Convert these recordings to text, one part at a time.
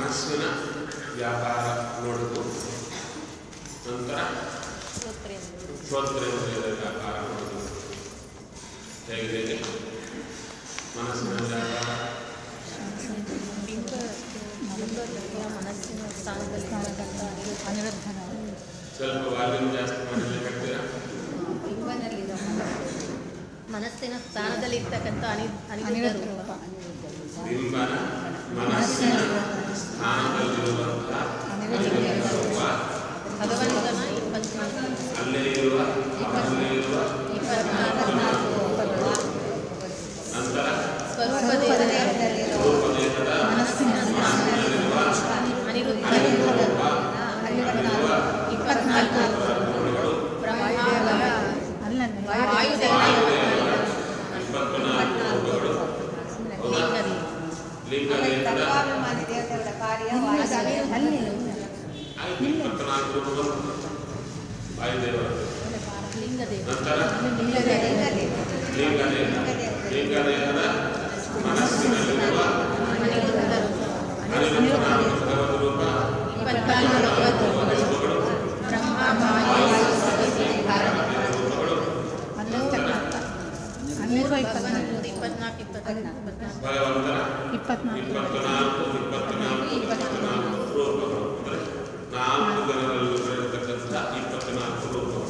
ಮನಸ್ಸಿನ ವ್ಯಾಪಾರ ನೋಡುವುದು ನಂತರ ಶ್ರೋತ್ರೇಂದ್ರಿಯದ ವ್ಯಾಪಾರ ನೋಡುವುದು ಹೇಗೆ ಹೇಗೆ ಮನಸ್ಸಿನ ವ್ಯಾಪಾರ ಬಿಂಬ ಬಿಂಬ ಮನಸ್ಸಿನ ಸ್ಥಾನದಲ್ಲಿ ಅನಿರುದ್ಧನ ಸ್ವಲ್ಪ ವಾಲ್ಯೂಮ್ ಜಾಸ್ತಿ ಮಾಡಿದ್ರೆ ಕಟ್ತೀರಾ ಬಿಂಬನಲ್ಲಿರೋ ಮನಸ್ಸಿನ ಸ್ಥಾನದಲ್ಲಿ ಇರ್ತಕ್ಕಂಥ ಅನಿ ಅನಿರುದ್ಧ ಅನಿರುದ್ಧ ರೂಪ ರೂಪ ಬಿಂಬನ ಮನಸ್ಸಿನ ಸ್ಥಾನದಲ್ಲಿರುವಂತಹ ಅನಿರುದ್ಧ ರೂಪ ಭಗವಂತನ ಇಪ್ಪತ್ನಾಲ್ಕು ಅಲ್ಲೇ ಇರುವ ಅವರಲ್ಲೇ ಇರುವ ಇಪ್ಪತ್ನಾಲ್ಕು ನಂತರ ಸ್ವರೂಪ ದೇಹದಲ್ಲಿ ರೂಪದೇಹದ ಮನಸ್ಸಿನ ಮನಸ್ಸಿನಲ್ಲಿರುವ ಅನಿರುದ್ಧ ರೂಪ ಅಲ್ಲಿರುವ ಇಪ್ಪತ್ನಾಲ್ಕು ಗುಣಗಳು ಬ್ರಹ್ಮಾವರ ಅಲ್ಲಲ್ಲಿ ವಾಯುದೇವರ ಇಪ್ಪತ್ತು ನಾಲ್ಕು ರೂಪಗಳು ಹೌದಾ? ಲಿಂಗದಿ ಲಿಂಗದೇಹದ ತತ್ವಾಭಿಮಾನಿ ದೇವತೆಗಳ ಕಾರ್ಯ ಅಲ್ಲಿ ಆಯ್ತು ಇಪ್ಪತ್ನಾಲ್ಕು ರೂಪಗಳು ವಾಯುದೇವರು ಲಿಂಗದೇವ ನಂತರ ಲಿಂಗದೇಹ ಲಿಂಗದೇಹ ಲಿಂಗದೇಹದ ಮನಸ್ಸಿನಲ್ಲಿರುವ ಅನಿರುದ್ಧ ರೂಪ ಅನಿರುದ್ಧ ನಾಮ ಭಗವದ್ ರೂಪ ಇಪ್ಪತ್ನಾಲ್ಕು ರೂಪಗಳು ರೂಪಗಳು ಬ್ರಹ್ಮ ವಾಯು ಭಾರತೀಯ ರೂಪಗಳು ಅಲ್ಲಿರ್ತಕ್ಕಂಥ ಅಲ್ಲಿರುವ ಇಪ್ಪತ್ನಾಲ್ಕು ಭಗವಂತನ ಇಪ್ಪತ್ನಾಲ್ಕು ಇಪ್ಪತ್ನಾಲ್ಕು ಇಪ್ಪತ್ನಾಲ್ಕು ಭಗವಂತನ ಇಪ್ಪತ್ನಾಲ್ಕು ಇಪ್ಪತ್ನಾಲ್ಕು ಇಪ್ಪತ್ನಾಲ್ಕು ಇಪ್ಪತ್ನಾಲ್ಕು ರೂಪಗಳು ಅಂದರೆ ನಾಲ್ಕು ಜನರಲ್ಲಿ ಬರೆಯತಕ್ಕಂಥ ಇಪ್ಪತ್ನಾಲ್ಕು ರೂಪಗಳು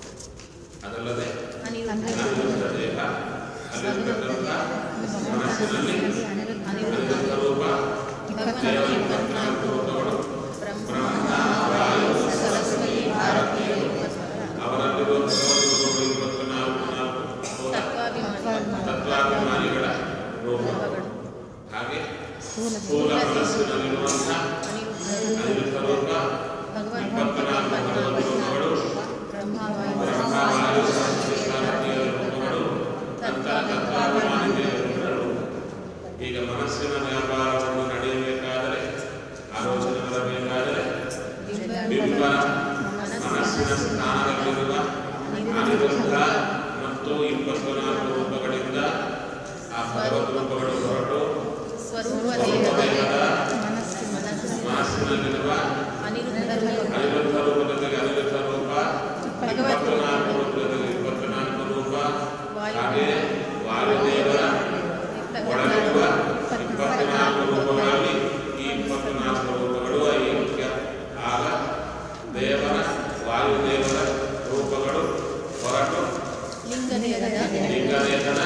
ಅದಲ್ಲದೆ ಅನಿರುದ್ಧ ಅನಿರುದ್ಧ ದೇಹ ಅಲ್ಲಿರ್ತಕ್ಕಂಥ ಮನಸ್ಸಿನಲ್ಲಿ ಅನಿರುದ್ಧ ಅನಿರುದ್ಧ ರೂಪ ದೇವರ ಇಪ್ಪತ್ನಾಲ್ಕು ರೂಪಗಳು ಬ್ರಹ್ಮ ವಾಯು ಸರಸ್ವತಿ ಭಾರತೀಯ ಇಪ್ಪತ್ನಾಲ್ಕು ಅವರಲ್ಲಿರುವ ಭಗವದ್ ರೂಪಗಳು ಇಪ್ಪತ್ನಾಲ್ಕು ನಾಲ್ಕು ಹೌದಾ? ತತ್ವಾಭಿಮಾನಿ ತತ್ವಾಭಿಮಾನಿಗಳ ರೂಪಗಳು ಹಾಗೆ ಸ್ಥೂಲ ಮನಸ್ಸಿನಲ್ಲಿರುವಂತಹ ಅನಿರುದ್ಧ ಅನಿರುದ್ಧ ರೂಪ ಭಗವಂತ ಇಪ್ಪತ್ನಾಲ್ಕು ಭಗವದ್ ರೂಪಗಳು ಬ್ರಹ್ಮ ವಾಯು ಬ್ರಹ್ಮವಾಯು ಸರಸ್ವತಿ ಭಾರತೀಯ ರೂಪಗಳು ನಂತರ ತತ್ವಾಭಿಮಾನಿ ದೇವರ ರೂಪ ಈಗ ಮನಸ್ಸಿನ ವ್ಯಾಪಾರವನ್ನು ನಡೆಯಬೇಕಾದರೆ ಆಲೋಚನೆ ಬರಬೇಕಾದರೆ ಬಿಂಬ ಮನಸ್ಸಿನ ಸ್ಥಾನದಲ್ಲಿರುವ ಅನಿರುದ್ಧ ಮತ್ತು ಇಪ್ಪತ್ನಾಲ್ಕು ರೂಪಗಳಿಂದ ಆ ಭಗವದ್ ರೂಪಗಳು ಹೊರಟು ಸ್ವರೂಪ ದೇಹದ ದೇಹದ ಮನಸ್ಸು ಮನಸ್ಸಿನಲ್ಲಿರುವ ಅನಿರುದ್ಧ ರೂಪ ಅನಿರುದ್ಧ ರೂಪದ ಜೊತೆಗೆ ಅನಿರುದ್ಧ ರೂಪ ಇಪ್ಪತ್ನಾಲ್ಕು ರೂಪದ ಜೊತೆಗೆ ಇಪ್ಪತ್ನಾಲ್ಕು ರೂಪ ಹಾಗೆ ವಾಯುದೇವರ ಒಳಗಿರುವ ಇಪ್ಪತ್ನಾಲ್ಕು ರೂಪಗಳಲ್ಲಿ ಈ ಇಪ್ಪತ್ನಾಲ್ಕು ರೂಪಗಳು ಐಕ್ಯ ಆಗ ದೇವರ ವಾಯುದೇವರ ರೂಪಗಳು ಹೊರಟು ಲಿಂಗದೇಹದ ಲಿಂಗದೇಹದ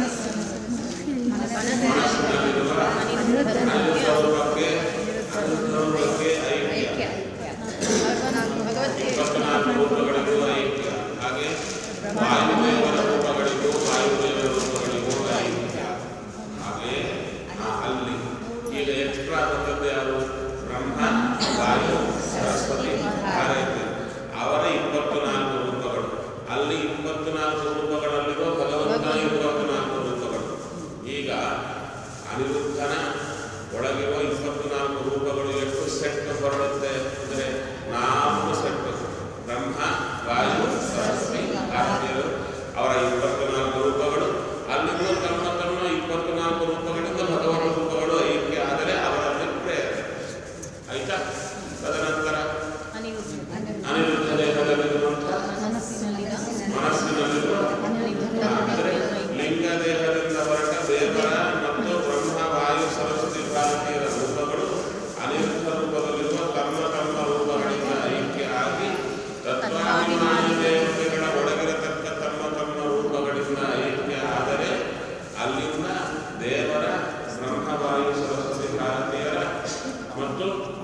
ಮನಸ್ಸಿನಲ್ಲಿರುವ ಅನಿರುದ್ಧ ಅನಿರುದ್ಧ ರೂಪಕ್ಕೆ ಅನಿರುದ್ಧ ರೂಪಕ್ಕೆ ಐಕ್ಯ ಭಗವದ್ಗೀತೆ ಇಪ್ಪತ್ನಾಲ್ಕು ರೂಪಗಳಿಗೂ ಐಕ್ಯ ಹಾಗೆ ವಾಯುದೇವರ ರೂಪಗಳಿಗೂ ವಾಯುದೇವರ ರೂಪಗಳಿಗೂ ಐಕ್ಯ ಹಾಗೆ ಆ ಅಲ್ಲಿ ಈಗ ಎಕ್ಸ್ಟ್ರಾ ಬಂದದ್ದು ಯಾರು ಬ್ರಹ್ಮ ವಾಯು ಸರಸ್ವತಿ ಭಾರತಿ ಅವರ ಇಪ್ಪತ್ನಾಲ್ಕು ರೂಪಗಳು ಅಲ್ಲಿ ಇಪ್ಪತ್ನಾಲ್ಕು ರೂಪಗಳಲ್ಲಿರುವ ಭಗವಂತನ ಇಪ್ಪತ್ನಾಲ್ಕು ರೂಪಗಳು ಈಗ ಅನಿರುದ್ಧನ ಒಳಗಿರುವ ಇಪ್ಪತ್ನಾಲ್ಕು ರೂಪಗಳು ಎಷ್ಟು ಸೆಟ್ ಹೊರಡುತ್ತೆ ಅಂದರೆ ನಾಲ್ಕು ಸೆಟ್ ಬ್ರಹ್ಮ ವಾಯು ಸರಸ್ವತಿ ಭಾರತೀಯರು ಅವರ ಇಪ್ಪತ್ನಾಲ್ಕು ರೂಪಗಳು ಅಲ್ಲಿರುವ ತಮ್ಮ ತಮ್ಮ ಇಪ್ಪತ್ನಾಲ್ಕು ರೂಪಗಳಿಂದ ಭಗವನ್ ರೂಪಗಳು ಐಕ್ಯ ಆದರೆ ಅವರಲ್ಲಿ ಪ್ರೇರಣೆ ಆಯ್ತಾ ತದನಂತರ ಅನಿರುದ್ಧ ಅನಿರುದ್ಧ ದೇಹದಲ್ಲಿರುವಂತಹ ಮನಸ್ಸಿನಲ್ಲಿನ ಮನಸ್ಸಿನಲ್ಲಿರುವ ಅನಿರುದ್ಧ ಅಂದರೆ ಲಿಂಗ ದೇಹದಿಂದ ಹೊರಟ ದೇವರ ಮತ್ತು ಬ್ರಹ್ಮ ವಾಯು ಸರಸ್ವತಿ ಭಾರತೀಯರ ರೂಪಗಳು ಅನಿರುದ್ಧ ರೂಪದಲ್ಲಿರುವ ತಮ್ಮ ತಮ್ಮ ರೂಪಗಳಿಂದ ಐಕ್ಯ ಆಗಿ ತತ್ವಾಭಿಮಾನಿ ದೇವತೆಗಳ ಒಳಗಿರತಕ್ಕ ತಮ್ಮ ತಮ್ಮ ರೂಪಗಳಿಂದ ಐಕ್ಯ ಆದರೆ ಅಲ್ಲಿಂದ ದೇವರ ಬ್ರಹ್ಮ ವಾಯು ಸರಸ್ವತಿ ಭಾರತೀಯರ ಮತ್ತು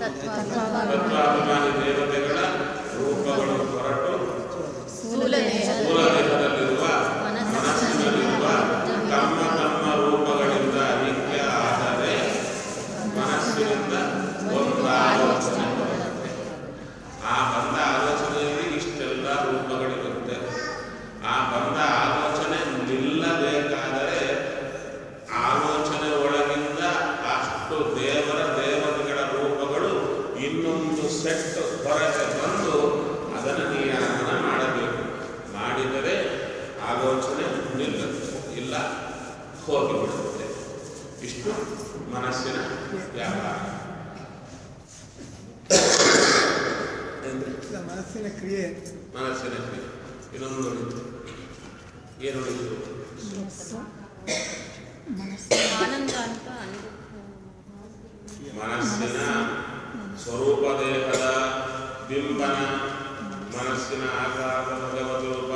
ತತ್ವಾಭಿಮಾನಿ ದೇವತೆಗಳ ರೂಪಗಳು ಹೊರಟು ಸ್ಥೂಲ ದೇಹದ ಸ್ಥೂಲ ದೇಹದಲ್ಲಿರುವ ಮನಸ್ಸಿನಲ್ಲಿರುವ ತಮ್ಮ ತಮ್ಮ ರೂಪಗಳಿಂದ ಐಕ್ಯ ಆದರೆ ಮನಸ್ಸಿನಿಂದ ಒಂದು ಆಲೋಚನೆ ಬರುತ್ತೆ ಆ ಬಂದ ಆಲೋಚನೆಯಲ್ಲಿ ಇಷ್ಟೆಲ್ಲ ರೂಪಗಳಿರುತ್ತೆ ಆ ಬಂದ ಆಲೋಚನೆ ನಿಲ್ಲಬೇಕಾದರೆ ಆಲೋಚನೆ ಒಳಗಿಂದ ಅಷ್ಟು ದೇವರ ದೇವತೆಗಳ ರೂಪಗಳು ಇನ್ನೊಂದು ಸೆಟ್ ಹೊರಗೆ ಬಂದು ಅದನ್ನು ನಿಯಾಮನ ಮಾಡಬೇಕು ಮಾಡಿದರೆ ಆಲೋಚನೆ ನಿಲ್ಲುತ್ತೆ ಇಲ್ಲ ಹೋಗಿಬಿಡುತ್ತೆ ಇಷ್ಟು ಮನಸ್ಸಿನ ವ್ಯಾಪಾರ ಇಲ್ಲ, ಮನಸ್ಸಿನ ಕ್ರಿಯೆ ಮನಸ್ಸಿನ ಕ್ರಿಯೆ ಇನ್ನೊಂದು ನುಡಿತು ಏನು ನುಡಿತು ಮನಸ್ಸು ಮನಸ್ಸು ಆನಂದ ಅಂತ ಅನ್ಬೇಕು ಮನಸ್ಸಿನ ಸ್ವರೂಪ ದೇಹದ ಬಿಂಬನ ಮನಸ್ಸಿನ ಆಕಾರದ ಭಗವತ್ ರೂಪ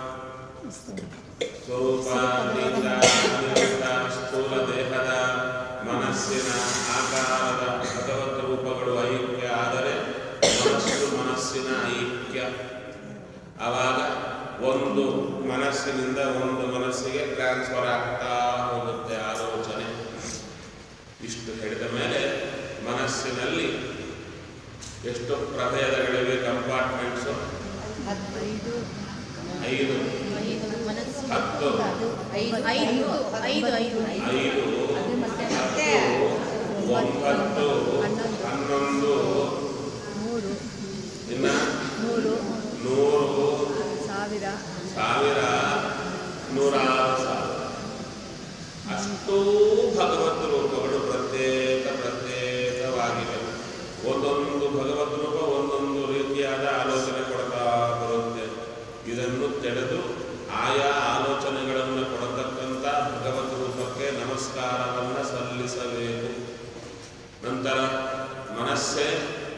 ಸ್ವರೂಪ ಲಿಂಗ ಅನಿರುದ್ಧ, ಸ್ಥೂಲ ದೇಹದ ಮನಸ್ಸಿನ ಆಕಾರದ ಭಗವತ್ ರೂಪಗಳು ಐಕ್ಯ ಆದರೆ ಮನಸ್ಸು ಮನಸ್ಸಿನ ಐಕ್ಯ ಆವಾಗ ಒಂದು ಮನಸ್ಸಿನಿಂದ ಒಂದು ಮನಸ್ಸಿಗೆ ಟ್ರಾನ್ಸ್ಫರ್ ಆಗ್ತಾ ಹೋಗುತ್ತೆ ಆಲೋಚನೆ ಇಷ್ಟು ಹೇಳಿದ ಮೇಲೆ ಮನಸ್ಸಿನಲ್ಲಿ ಎಷ್ಟು ಪ್ರಭೇದಗಳಿವೆ ಕಂಪಾರ್ಟ್ಮೆಂಟ್ಸು ಐದು ಐದು ಐದು ಮನಸ್ಸು ಹತ್ತು ಐದು ಐದು ಐದು ಐದು ಐದು ಹತ್ತು ಒಂಬತ್ತು ಹನ್ನೊಂದು ಮೂರು ಇನ್ನ ನೂರು ನೂರು ಸಾವಿರ ಸಾವಿರ ನೂರಾರು ಸಾವಿರ ಅಷ್ಟೂ ಭಗವದ್ ರೂಪಗಳು ಪ್ರತ್ಯೇಕ ಪ್ರತ್ಯೇಕವಾಗಿವೆ ಒಂದೊಂದು ಭಗವದ್ ರೂಪ ಒಂದೊಂದು ರೀತಿಯಾದ ಆಲೋಚನೆ ಕೊಡ್ತಾ ಬರುತ್ತೆ ಇದನ್ನು ತಿಳಿದು ಆಯಾ ಆಲೋಚನೆಗಳನ್ನು ಕೊಡತಕ್ಕಂಥ ಭಗವದ್ ರೂಪಕ್ಕೆ ನಮಸ್ಕಾರವನ್ನು ಸಲ್ಲಿಸಬೇಕು ನಂತರ ಮನಸ್ಸೇ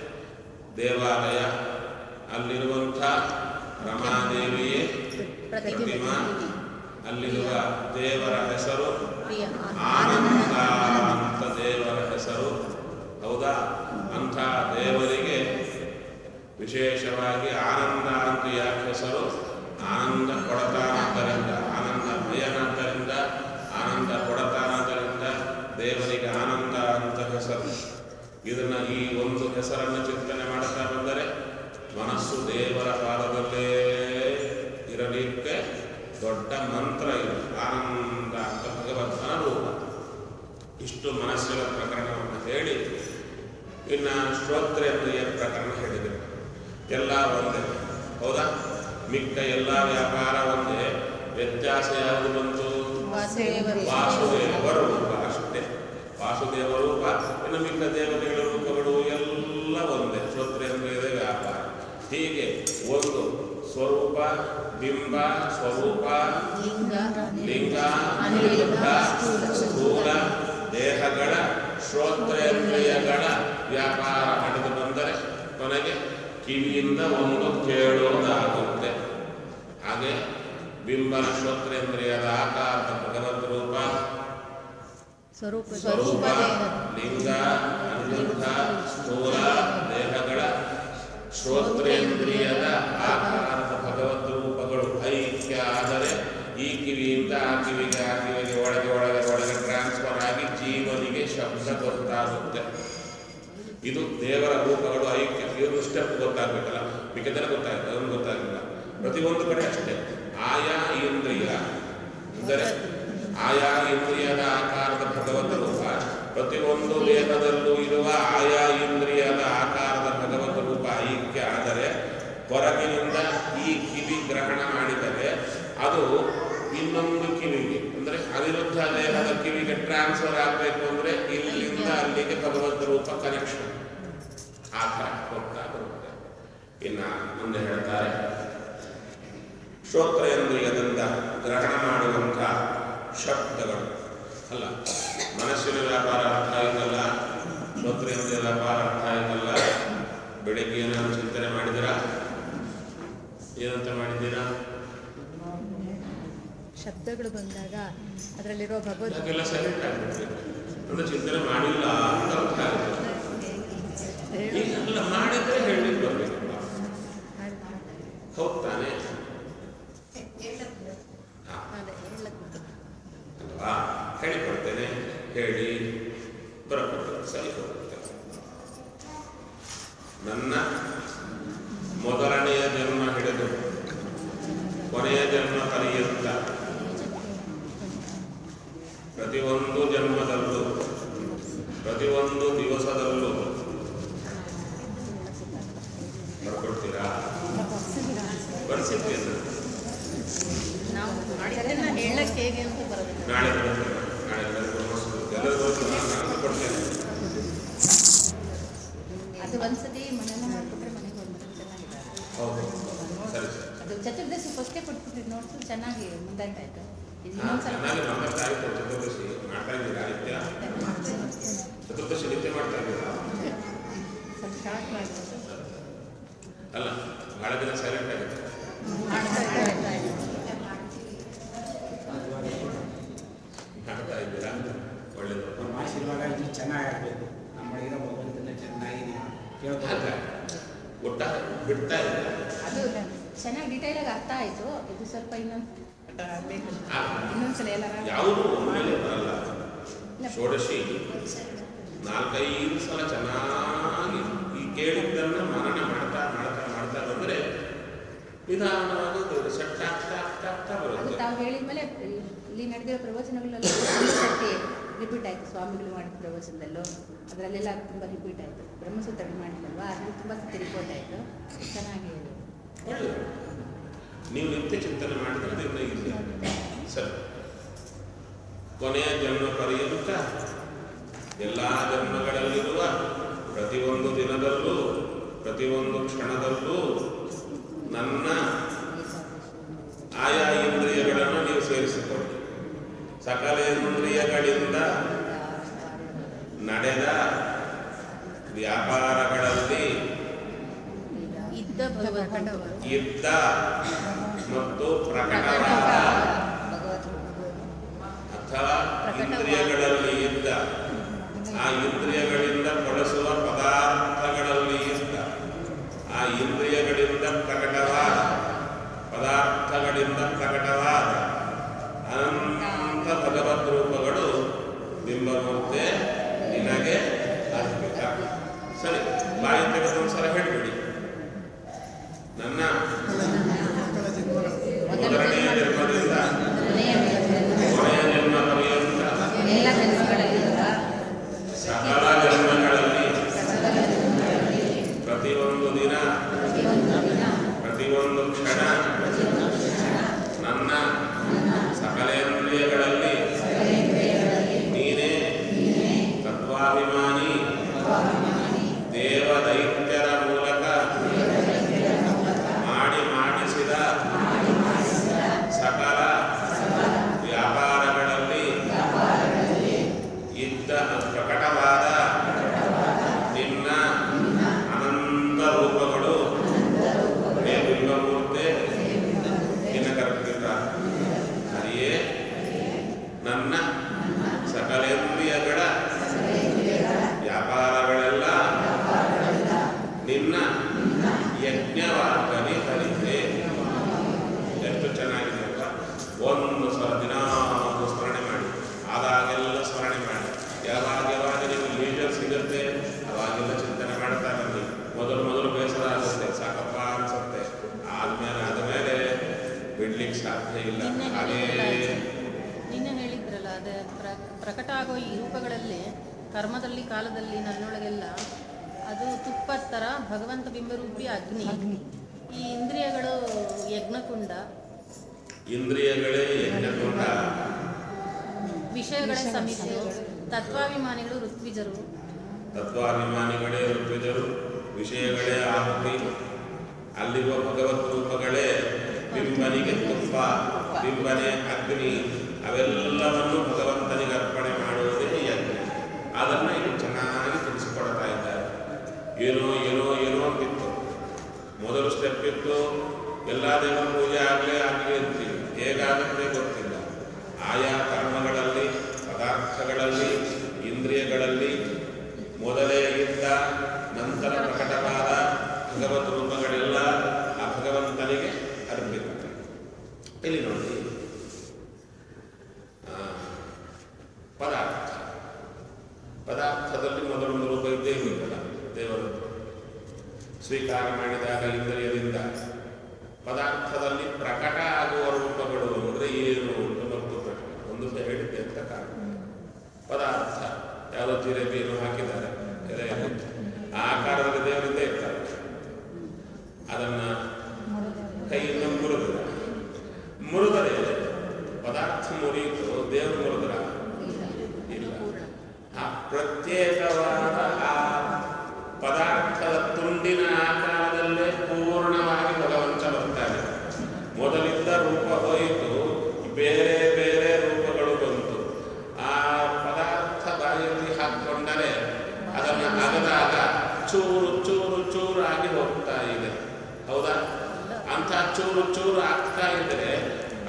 ದೇವಾಲಯ ಅಲ್ಲಿರುವಂಥ ರಮಾದೇವಿಯೇ ಪ್ರತಿಮಾ ಅಲ್ಲಿರುವ ದೇವರ ಹೆಸರು ಪ್ರಿಯ ಆನಂದ ಅಂತ ದೇವರ ಹೆಸರು ಹೌದಾ ಅಂಥ ದೇವರಿಗೆ ವಿಶೇಷವಾಗಿ ಆನಂದ ಅಂತ ಯಾಕೆ ಹೆಸರು ಆನಂದ ಕೊಡತಾನಾದ್ದರಿಂದ ಆನಂದಮಯನಾದ್ದರಿಂದ ಆನಂದ ಕೊಡತಾನಾದ್ದರಿಂದ ದೇವರಿಗೆ ಆನಂದ ಅಂತ ಹೆಸರು ಇದನ್ನ ಈ ಒಂದು ಹೆಸರನ್ನು ಚಿಂತನೆ ಮಾಡುತ್ತಾ ಬಂದರೆ ಮನಸ್ಸು ದೇವರ ಪಾದದಲ್ಲೇ ಇರಲಿಕ್ಕೆ ದೊಡ್ಡ ಮಂತ್ರ ಇದು ಆನಂದ ಅಂತ ಭಗವಂತನ ರೂಪ ಇಷ್ಟು ಮನಸ್ಸಿನ ಪ್ರಕರಣವನ್ನು ಹೇಳಿ ಇನ್ನು ಶ್ರೋತ್ರೇಂದ್ರಿಯ ಪ್ರಕರಣ ಹೇಳಿದರು ಎಲ್ಲ ಒಂದೇ ಹೌದಾ ಮಿಕ್ಕ ಎಲ್ಲ ವ್ಯಾಪಾರ ಒಂದೇ ವ್ಯತ್ಯಾಸ ಯಾವುದು ಬಂತು ವಾಸುದೇವರು ವಾಸುದೇವ ರೂಪ ಅಷ್ಟೇ ವಾಸುದೇವ ರೂಪ ಇನ್ನು ಮಿಕ್ಕ ದೇವತೆಗಳ ರೂಪಗಳು ಎಲ್ಲ ಒಂದೇ ಶ್ರೋತ್ರೇಂದ್ರಿಯದ ವ್ಯಾಪಾರ ಹೀಗೆ ಒಂದು ಸ್ವರೂಪ ಬಿಂಬ ಸ್ವರೂಪ ಲಿಂಗ ಲಿಂಗ ಅನಿರುದ್ಧ ಸ್ಥೂಲ ದೇಹಗಳ ಶ್ರೋತ್ರೇಂದ್ರಿಯಗಳ ವ್ಯಾಪಾರ ನಡೆದು ಬಂದರೆ ಕೊನೆಗೆ ಕಿವಿಯಿಂದ ಒಂದು ಕೇಳೋದಾಗುತ್ತೆ ಹಾಗೆ ಬಿಂಬನ ಶ್ರೋತ್ರೇಂದ್ರಿಯದ ಆಕಾರದ ಭಗವದ್ ರೂಪ ಸ್ವರೂಪ ಸ್ವರೂಪ ಲಿಂಗ ಅನಿರುದ್ಧ ಸ್ಥೂಲ ದೇಹಗಳ ಶ್ರೋತ್ರೇಂದ್ರಿಯದ ಆಕಾರದ ಭಗವದ್ ರೂಪಗಳು ಐಕ್ಯ ಆದರೆ ಈ ಕಿವಿಯಿಂದ ಆ ಕಿವಿಗೆ ಆ ಕಿವಿಗೆ ಒಳಗೆ ಒಳಗೆ ಒಳಗೆ ಟ್ರಾನ್ಸ್ಫರ್ ಆಗಿ ಜೀವನಿಗೆ ಶಬ್ದ ಗೊತ್ತಾಗುತ್ತೆ ಇದು ದೇವರ ರೂಪಗಳು ಐಕ್ಯ ಇದು ಸ್ಟೆಪ್ ಗೊತ್ತಾಗಬೇಕಲ್ಲ ಮಿಕ್ಕದೆಲ್ಲ ಗೊತ್ತಾಗುತ್ತೆ ಅದನ್ನು ಗೊತ್ತಾಗಿಲ್ಲ ಪ್ರತಿಯೊಂದು ಕಡೆ ಅಷ್ಟೇ ಆಯಾ ಇಂದ್ರಿಯ ಅಂದರೆ ಆಯಾ ಇಂದ್ರಿಯದ ಆಕಾರದ ಭಗವತ್ ರೂಪ ಪ್ರತಿಯೊಂದು ದೇಹದಲ್ಲೂ ಇರುವ ಆಯಾ ಇಂದ್ರಿಯದ ಆಕಾರದ ಭಗವತ್ ರೂಪ ಐಕ್ಯ ಆದರೆ ಹೊರಗಿನಿಂದ ಈ ಕಿವಿ ಗ್ರಹಣ ಮಾಡಿದರೆ ಅದು ಇನ್ನೊಂದು ಕಿವಿಗೆ ಅಂದರೆ ಅನಿರುದ್ಧ ದೇಹದ ಕಿವಿಗೆ ಟ್ರಾನ್ಸ್ಫರ್ ಆಗಬೇಕು ಅಂದರೆ ಇಲ್ಲಿಂದ ಅಲ್ಲಿಗೆ ಭಗವದ್ ರೂಪ ಕನೆಕ್ಷನ್ ಆ ಥರ ಹೋಗ್ತಾ ಬರುತ್ತೆ ಇನ್ನು ಮುಂದೆ ಹೇಳ್ತಾರೆ ಶ್ರೋತ್ರೇಂದ್ರಿಯದಿಂದ ಗ್ರಹಣ ಮಾಡುವಂಥ ಶಬ್ದಗಳು ಅಲ್ಲ ಮನಸ್ಸಿನ ವ್ಯಾಪಾರ ಅರ್ಥ ಆಯ್ತಲ್ಲ ಶ್ರೋತ್ರೇಂದ್ರಿಯ ವ್ಯಾಪಾರ ಅರ್ಥ ಆಯ್ತಲ್ಲ ಬೆಳಿಗ್ಗೆ ಏನಾದ್ರು ಚಿಂತನೆ ಮಾಡಿದ್ದೀರಾ ಏನಂತ ಮಾಡಿದ್ದೀರಾ ಶಬ್ದಗಳು ಬಂದಾಗ ಅದರಲ್ಲಿರೋ ಭಗವದ್ ಅದಕ್ಕೆಲ್ಲ ಸೈಲೆಂಟ್ ಆಗಿಬಿಡ್ಬೇಕು ಅಂದ್ರೆ ಚಿಂತನೆ ಮಾಡಿಲ್ಲ ಅಂತ ಅರ್ಥ ಆಗುತ್ತೆ ಈಗೆಲ್ಲ ಮಾಡಿದ್ರೆ ಹೇಳಲಿಕ್ಕೆ ಬರ್ಬೇಕಪ್ಪ ಹೌದ್ ತಾನೇ ಹಾ ಅದೇ ಹೇಳಕ್ಕೆ ಅಲ್ವಾ ಹೇಳಿಕೊಡ್ತೇನೆ ಹೇಳಿ ಬರಬೇಕು ಸರಿ ಹೋಗುತ್ತೆ ನನ್ನ ಮೊದಲನೆಯ ಜನ್ಮ ಹಿಡಿದು ಕೊನೆಯ ಜನ್ಮ ಪರ್ಯಂತ ಪ್ರತಿಯೊಂದು ಜನ್ಮದಲ್ಲೂ ಪ್ರತಿಯೊಂದು ದಿವಸದಲ್ಲೂ ಬರ್ಕೊಡ್ತೀರಾ ಬರ್ಸಿದ್ದೀರ ನಾವು ಮಾಡಿದ್ದನ್ನ ಹೇಳಕ್ಕೆ ಹೇಗೆ ಅಂತ ಬರೋದಿಲ್ಲ ನಾಳೆ ಬರ್ತೇನೆ ನಾಳೆ ಎಲ್ಲರಿಗೂ ನಮಸ್ಕಾರ. ಎಲ್ಲರಿಗೂ ನಾನು ನಾನು ಕೊಡ್ತೇನೆ ಅದು ಒಂದ್ಸತಿ ಮನೆಯಲ್ಲ ಮಾಡ್ಕೊಟ್ರೆ ಮನೆಗೆ ಹೋಗ್ಬೇಕು ಚೆನ್ನಾಗಿದೆ ಚತುರ್ದಶಿ ಫಸ್ಟೇ ಕೊಟ್ಬಿಟ್ರಿ ನೋಡ್ತು ಚೆನ್ನಾಗಿ ಮುಂದಾಯ್ತಾಯ್ತು ಇದು ಹಾ, ಇನ್ನೊಂದ್ಸಲ ಚೆನ್ನಾಗಿ ನಂಬರ್ತಾ ಆಯ್ತು ಚತುರ್ದಶಿ ಮಾಡ್ತಾ ಇದ್ದೀರಾ ನಿತ್ಯ ಚತುರ್ದಶಿ ನಿತ್ಯ ಮಾಡ್ತಾ ಇದ್ದೀರಾ ಸ್ವಲ್ಪ ಶಾರ್ಟ್ ಮಾಡ್ಬೋದು ಅಲ್ಲ ಬಹಳ ದಿನ ಸೈಲೆಂಟ್ ಆಗಿದೆ ಮಾಡ್ತಾ ಇದ್ದೀರಾ ಒಳ್ಳೇದು ನಮ್ಮ ಆಶೀರ್ವಾದ ಇದು ಚೆನ್ನಾಗಾಗಬೇಕು ನಮ್ಮೊಳಗಿರೋ ಭಗವಂತನ ಚೆನ್ನಾಗಿ ನೀವು ಹಾಗ ಕೇಳ್ಬೇಕು ಒಟ್ಟ ಬಿಡ್ತಾ ಇಲ್ಲ ಅದು ಚೆನ್ನಾಗಿ ಡೀಟೇಲಾಗಿ ಅರ್ಥ ಆಯಿತು ಇದು ಸ್ವಲ್ಪ ಇನ್ನೊಂದು ಬೇಕು ಹಾ. ಇನ್ನೊಂದ್ಸಲ ಎಲ್ಲ ಯಾವುದು ಒಮ್ಮೆಲೆ ಬರಲ್ಲ ಇಲ್ಲ. ಷೋಡಶಿ ನಾಲ್ಕೈದು ಸಲ ಚೆನ್ನಾಗಿ ಈ ಕೇಳಿದ್ದನ್ನು ಮನನ ಮಾಡ್ತಾ ಮಾಡ್ತಾ ಮಾಡ್ತಾ ಬಂದರೆ ನಿಧಾನವಾಗಿ ಅದು ಸೆಟ್ ಆಗ್ತಾ ಆಗ್ತಾ ಆಗ್ತಾ ಅದು ಬರುತ್ತೆ ತಾವು ಹೇಳಿದ್ಮೇಲೆ ಇಲ್ಲಿ ನಡೆದಿರೋ ಪ್ರವಚನಗಳೆಲ್ಲ ಒಂದು ಸರ್ತಿ ರಿಪೀಟ್ ಆಯಿತು ಸ್ವಾಮಿಗಳು ಮಾಡಿದ ಪ್ರವಚನದಲ್ಲೂ ಅದರಲ್ಲೆಲ್ಲ ತುಂಬ ರಿಪೀಟ್ ಆಯಿತು ಬ್ರಹ್ಮಸೂತ್ರ ಮಾಡಿದ್ರಲ್ವಾ ಅದು ತುಂಬ ಸರ್ತಿ ರಿಪೋರ್ಟ್ ಆಯಿತು ಚೆನ್ನಾಗಿ ಒಳ್ಳೆಯದು ನೀವು ನಿತ್ಯ ಚಿಂತನೆ ಮಾಡಿದ್ರೆ ನಿನ್ನ ಇಲ್ಲಿ ಸರಿ ಕೊನೆಯ ಜನ್ಮ ಪರ್ಯಂತ ಎಲ್ಲ ಜನ್ಮಗಳಲ್ಲಿರುವ ಪ್ರತಿಯೊಂದು ದಿನದಲ್ಲೂ ಪ್ರತಿಯೊಂದು ಕ್ಷಣದಲ್ಲೂ ನನ್ನ ಆಯಾ ಇಂದ್ರಿಯಗಳನ್ನು ನೀವು ಸೇರಿಸಿಕೊಳ್ಳಿ ಸಕಲ ಇಂದ್ರಿಯಗಳಿಂದ ನಡೆದ ವ್ಯಾಪಾರಗಳಲ್ಲಿ ಇದ್ದ ಭಗವಂತ ಇದ್ದ ಮತ್ತು ಪ್ರಕಟವಾದ ಅಥವಾ ಇಂದ್ರಿಯಗಳಲ್ಲಿ ಇದ್ದ ಆ ಇಂದ್ರಿಯಗಳಿಂದ ಬಳಸುವ ಪದಾರ್ಥಗಳಲ್ಲಿ ಇದ್ದ ಆ ಇಂದ್ರಿಯಗಳಿಂದ ಪ್ರಕಟವಾದ ಪದಾರ್ಥಗಳಿಂದ ಪ್ರಕಟವಾದ ಅನಂತ ಭಗವದ್ ರೂಪಗಳು ಬಿಂಬಮೂರ್ತೆ ನಿನಗೆ ಅರ್ಪಿತ ಸರಿ ಬಾಯಿ ತೆಗೆದೊಂದ್ಸಲ ಹೇಳ್ಬಿಡಿ ನನ್ನ ಮೊದಲನೆಯ ಜನ್ಮದಿಂದ ಕೊನೆಯ ಜನ್ಮ ಪರ್ಯಂತ ಎಲ್ಲ ಜನ್ಮಗಳಲ್ಲಿರುವ ಸಕಲ ಜನ್ಮಗಳಲ್ಲಿ ಪ್ರತಿಯೊಂದು ದಿನ ಪ್ರತಿಯೊಂದು ಕ್ಷಣ ನನ್ನ ಸಕಲೇಂದ್ರಿಯಗಳಲ್ಲಿ ನೀನೇ ತತ್ವಾಭಿಮಾನಿ ದೇವದೈತ್ಯರ ಮೂಲಕ ಮಾಡಿ ಮಾಡಿಸಿದ ಸಕಲ ವ್ಯಾಪಾರಗಳಲ್ಲಿ ಇದ್ದ ಪ್ರಕಟವಾದ ನಿನ್ನ ಅನಂತ ರೂಪಗಳು ಹೇ ಬಿಂಬಮೂರ್ತೆ ನಿನಗರ್ಪಿತ ಹರಿಯೇ ನನ್ನ ಸಕಲೇಂದ್ರಿಯಗಳ ವ್ಯಾಪಾರಗಳೆಲ್ಲ ನಿನ್ನ ಯಜ್ಞವಾಗಲಿ ಹರಿತೆ ಎಷ್ಟು ಚೆನ್ನಾಗಿದೆ ಅಲ್ವಾ ಒಂದು ಸಲ ದಿನ ಸ್ಮರಣೆ ಮಾಡಿ ಆದಾಗೆಲ್ಲ ಸ್ಮರಣೆ ಮಾಡಿ ಯಾವಾಗ ಯಾವಾಗ ನಿಮಗೆ ಲೀಡರ್ ಸಿಗುತ್ತೆ ಅವಾಗೆಲ್ಲ ಚಿಂತನೆ ಮಾಡ್ತಾ ಬನ್ನಿ ಮೊದಲು ಮೊದಲು ಬೇಸರ ಆಗುತ್ತೆ ಸಾಕಪ್ಪ ಅನ್ಸುತ್ತೆ ಆದ್ಮೇಲೆ ಆದಮೇಲೆ ಬಿಡ್ಲಿಕ್ಕೆ ಸಾಧ್ಯ ಇಲ್ಲ ನಿನ್ನೆ ಹಾಗೇ ಹೇಳಿದ್ರಲ್ಲ ನಿನ್ನೆ ಹೇಳಿದ್ರಲ್ಲ ಅದೇ ಪ್ರ ಪ್ರಕಟ ಆಗೋ ಈ ರೂಪಗಳಲ್ಲಿ ಕರ್ಮದಲ್ಲಿ ಕಾಲದಲ್ಲಿ ನನ್ನೊಳಗೆಲ್ಲ ಅದು ತುಪ್ಪದ ಥರ ಭಗವಂತ ಬಿಂಬರೂಪಿ ಅಗ್ನಿ ಈ ಇಂದ್ರಿಯಗಳು ಯಜ್ಞಕುಂಡ ಇಂದ್ರಿಯಗಳೇ ಯಜ್ಞಕೊಂಡ ವಿಷಯಗಳೇ ಸಮಿತಿ ತತ್ವಾಭಿಮಾನಿಗಳು ಋತ್ವಿಜರು ತತ್ವಾಭಿಮಾನಿಗಳೇ ಋತ್ವಿಜರು ವಿಷಯಗಳೇ ಆಹುತಿ ಅಲ್ಲಿರುವ ಭಗವತ್ ರೂಪಗಳೇ ಬಿಂಬನಿಗೆ ತುಪ್ಪ ಬಿಂಬನೆ ಅಗ್ನಿ ಅವೆಲ್ಲವನ್ನು ಭಗವಂತನಿಗೆ ಅರ್ಪಣೆ ಮಾಡುವುದೇ ಯಜ್ಞ ಅದನ್ನು ಇಲ್ಲಿ ಚೆನ್ನಾಗಿ ತಿಳಿಸಿಕೊಡ್ತಾ ಇದ್ದಾರೆ ಏನೋ ಏನೋ ಏನೋ ಅಂತಿತ್ತು ಮೊದಲು ಸ್ಟೆಪ್ ಇತ್ತು ಎಲ್ಲ ದೇವರ ಪೂಜೆ ಆಗಲೇ ಆಗಲಿ ಅಂತೀವಿ ಹೇಗಾಗುತ್ತೆ ಗೊತ್ತಿಲ್ಲ ಆಯಾ ಕರ್ಮಗಳಲ್ಲಿ ಪದಾರ್ಥಗಳಲ್ಲಿ ಇಂದ್ರಿಯಗಳಲ್ಲಿ ಮೊದಲೇ ಇದ್ದ ನಂತರ ಪ್ರಕಟವಾದ ಭಗವತ್ ರೂಪಗಳೆಲ್ಲ ಆ ಭಗವಂತನಿಗೆ ಅರ್ಪಿತ ಇಲ್ಲಿ ನೋಡಿ ಆ, ಪದಾರ್ಥ ಪದಾರ್ಥದಲ್ಲಿ ಮೊದಲೊಂದು ರೂಪ ಇದ್ದೇ ಇರುತ್ತಲ್ಲ ದೇವರದ್ದು ಸ್ವೀಕಾರ ಮಾಡಿದಾಗ ಇಂದ್ರಿಯದಿಂದ ಪದಾರ್ಥದಲ್ಲಿ ಪ್ರಕಟ ಆಗುವ ರೂಪಗಳು ಅಂದರೆ ಏನು ಅಂತ ಮತ್ತು ಪ್ರಶ್ನೆ ಒಂದು ಸಹ ಹೇಳಿದ್ದೆ ಅಂತ ಕಾರಣ ಪದಾರ್ಥ ಯಾವುದೋ ಜಿಲೇಬಿ ಏನೋ ಹಾಕಿದ್ದಾರೆ ಎಲೆಯಲ್ಲಿ ಆ ಆಕಾರದಲ್ಲಿ ದೇವರಿಂದ ಇರ್ತಾರೆ ಅದನ್ನ ಕೈಯಿಂದ ಮುರಿದ್ರ ಮುರಿದರೆ ಪದಾರ್ಥ ಮುರಿಯಿತು ದೇವರು ಮುರಿದ್ರ ಇಲ್ಲ ಆ ಪ್ರತ್ಯೇಕವಾದ ಆ ಪದಾರ್ಥದ ತುಂಡಿನ ಆಕಾರದಲ್ಲೇ ಪೂರ್ಣವಾಗಿ ಭಗವಂತ ಬರ್ತಾನೆ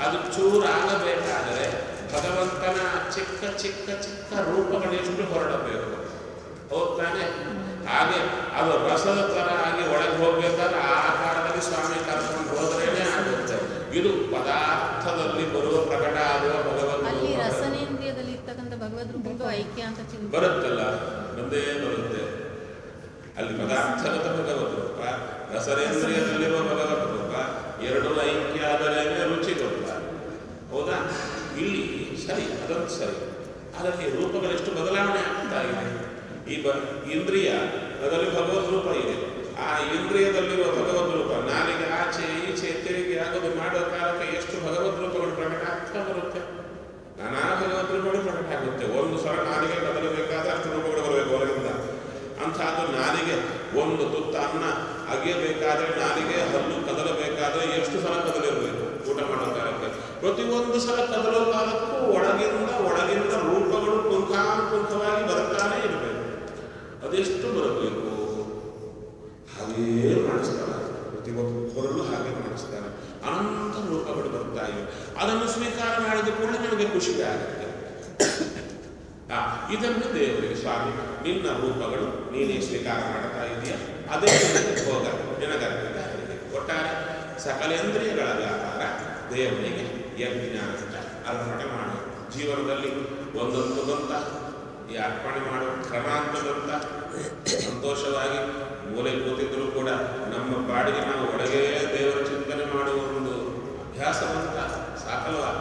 ಅದು ಚೂರಾಗಬೇಕಾದರೆ ಭಗವಂತನ ಚಿಕ್ಕ ಚಿಕ್ಕ ಚಿಕ್ಕ ರೂಪಗಳೆಷ್ಟು ಹೊರಡಬೇಕು ಹೌದ್ ತಾನೆ ಹಾಗೆ ಅದು ರಸದ ಥರ ಆಗಿ ಒಳಗೆ ಹೋಗ್ಬೇಕಾದ್ರೆ ಆ ಆಕಾರದಲ್ಲಿ ಸ್ವಾಮಿ ಕರ್ಕೊಂಡು ಹೋದ್ರೇನೆ ಆಗುತ್ತೆ ಇದು ಪದಾರ್ಥದಲ್ಲಿ ಬರುವ ಪ್ರಕಟ ಆಗುವ ಅಲ್ಲಿ ಭಗವಂತ ರಸನೇಂದ್ರಿಯದಲ್ಲಿ ಇರ್ತಕ್ಕಂಥ ಭಗವದ್ ರೂಪದ್ದು ಐಕ್ಯ ಅಂತ ಚಿಂತೆ ಬರುತ್ತಲ್ಲ ಬಂದೇ ಬರುತ್ತೆ ಅಲ್ಲಿ ಪದಾರ್ಥಗತ ಭಗವದ್ ರೂಪ ರಸರೇಂದ್ರಿಯದಲ್ಲಿರುವ ಭಗವದ್ ರೂಪ ಎರಡು ಐಕ್ಯ ಆದರೆ ರುಚಿ ಗೊತ್ತ ಹೌದಾ ಇಲ್ಲಿ ಸರಿ ಅದಂತ ಸರಿ ಅದಕ್ಕೆ ರೂಪಗಳೆಷ್ಟು ಬದಲಾವಣೆ ಆಗ್ತಾ ಇದೆ ಈ ಬ ಇಂದ್ರಿಯ ಅದರಲ್ಲಿ ಭಗವದ್ ರೂಪ ಇದೆ ಆ ಇಂದ್ರಿಯದಲ್ಲಿರುವ ಭಗವದ್ ರೂಪ ನಾಲಿಗೆ ಆಚೆ ಈಚೆ ತಿರುಗಿ ಆಗೋದು ಮಾಡೋ ಕಾಲಕ್ಕೆ ಎಷ್ಟು ಭಗವದ್ ರೂಪಗಳು ಪ್ರಕಟ ಆಗ್ತಾ ಬರುತ್ತೆ ನಾನಾ ಭಗವದ್ ರೂಪಗಳು ಪ್ರಕಟ ಆಗುತ್ತೆ ಒಂದು ಸಲ ನಾಲಿಗೆ ಕದಲಬೇಕಾದ್ರೆ ಅಷ್ಟು ರೂಪಗಳು ಬರಬೇಕು ಹೊರಗಿಂದ ಅಂಥದ್ದು ನಾಲಿಗೆ ಒಂದು ತುತ್ತ ಅನ್ನ ಅಗಿಯಬೇಕಾದ್ರೆ ನಾಲಿಗೆ ಹಲ್ಲು ಕದಲಬೇಕಾದ್ರೆ ಎಷ್ಟು ಸಲ ಕದಲಿರಬೇಕು ಊಟ ಮಾಡೋ ಕಾಲಕ್ಕೆ ಪ್ರತಿಯೊಂದು ಸಲ ಕದಲೋ ಕಾಲಕ್ಕೂ ಒಳಗಿಂದ ಒಳಗಿಂದ ರೂಪಗಳು ಪುಂಖಾನುಪುಂಖವಾಗಿ ಬರ್ತಾನೆ ಇರಬೇಕು ಅದೆಷ್ಟು ಬರಬೇಕು ಹಾಗೇ ಮಾಡಿಸ್ತಾರೆ ಪ್ರತಿಯೊಂದು ಹೊರಲು ಹಾಗೆ ಮಾಡಿಸ್ತಾರೆ ಅನಂತ ರೂಪಗಳು ಬರ್ತಾ ಇವೆ ಅದನ್ನು ಸ್ವೀಕಾರ ಮಾಡಿದ ಕೂಡಲೇ ನನಗೆ ಖುಷಿ ಆಗುತ್ತೆ ಆ, ಇದನ್ನು ದೇವರಿಗೆ ಸ್ವಾಮಿ ನಿನ್ನ ರೂಪಗಳು ನೀನೇ ಸ್ವೀಕಾರ ಮಾಡ್ತಾ ಇದೆಯಾ ಅದೇ ನಿನಗೆ ಭೋಗ ನಿನಗರ್ಪಿತ ಆಗಿದೆ. ಒಟ್ಟಾರೆ ಸಕಲೇಂದ್ರಿಯಗಳ ವ್ಯಾಪಾರ ದೇವರಿಗೆ ಯಜ್ಞ ಅಂತ ಅರ್ಪಣೆ ಮಾಡು ಜೀವನದಲ್ಲಿ ಒಂದೊಂದು ಬಂತ ಈ ಅರ್ಪಣೆ ಮಾಡುವ ಕ್ರಮ ಅಂತ ಬಂತ ಸಂತೋಷವಾಗಿ ಮೂಲೆ ಕೂತಿದ್ರು ಕೂಡ ನಮ್ಮ ಪಾಡಿಗೆ ನಾವು ಒಳಗೆ ದೇವರ ಚಿಂತನೆ ಮಾಡುವ ಒಂದು ಅಭ್ಯಾಸವಂತ ಸಾಕಲ್ವಾ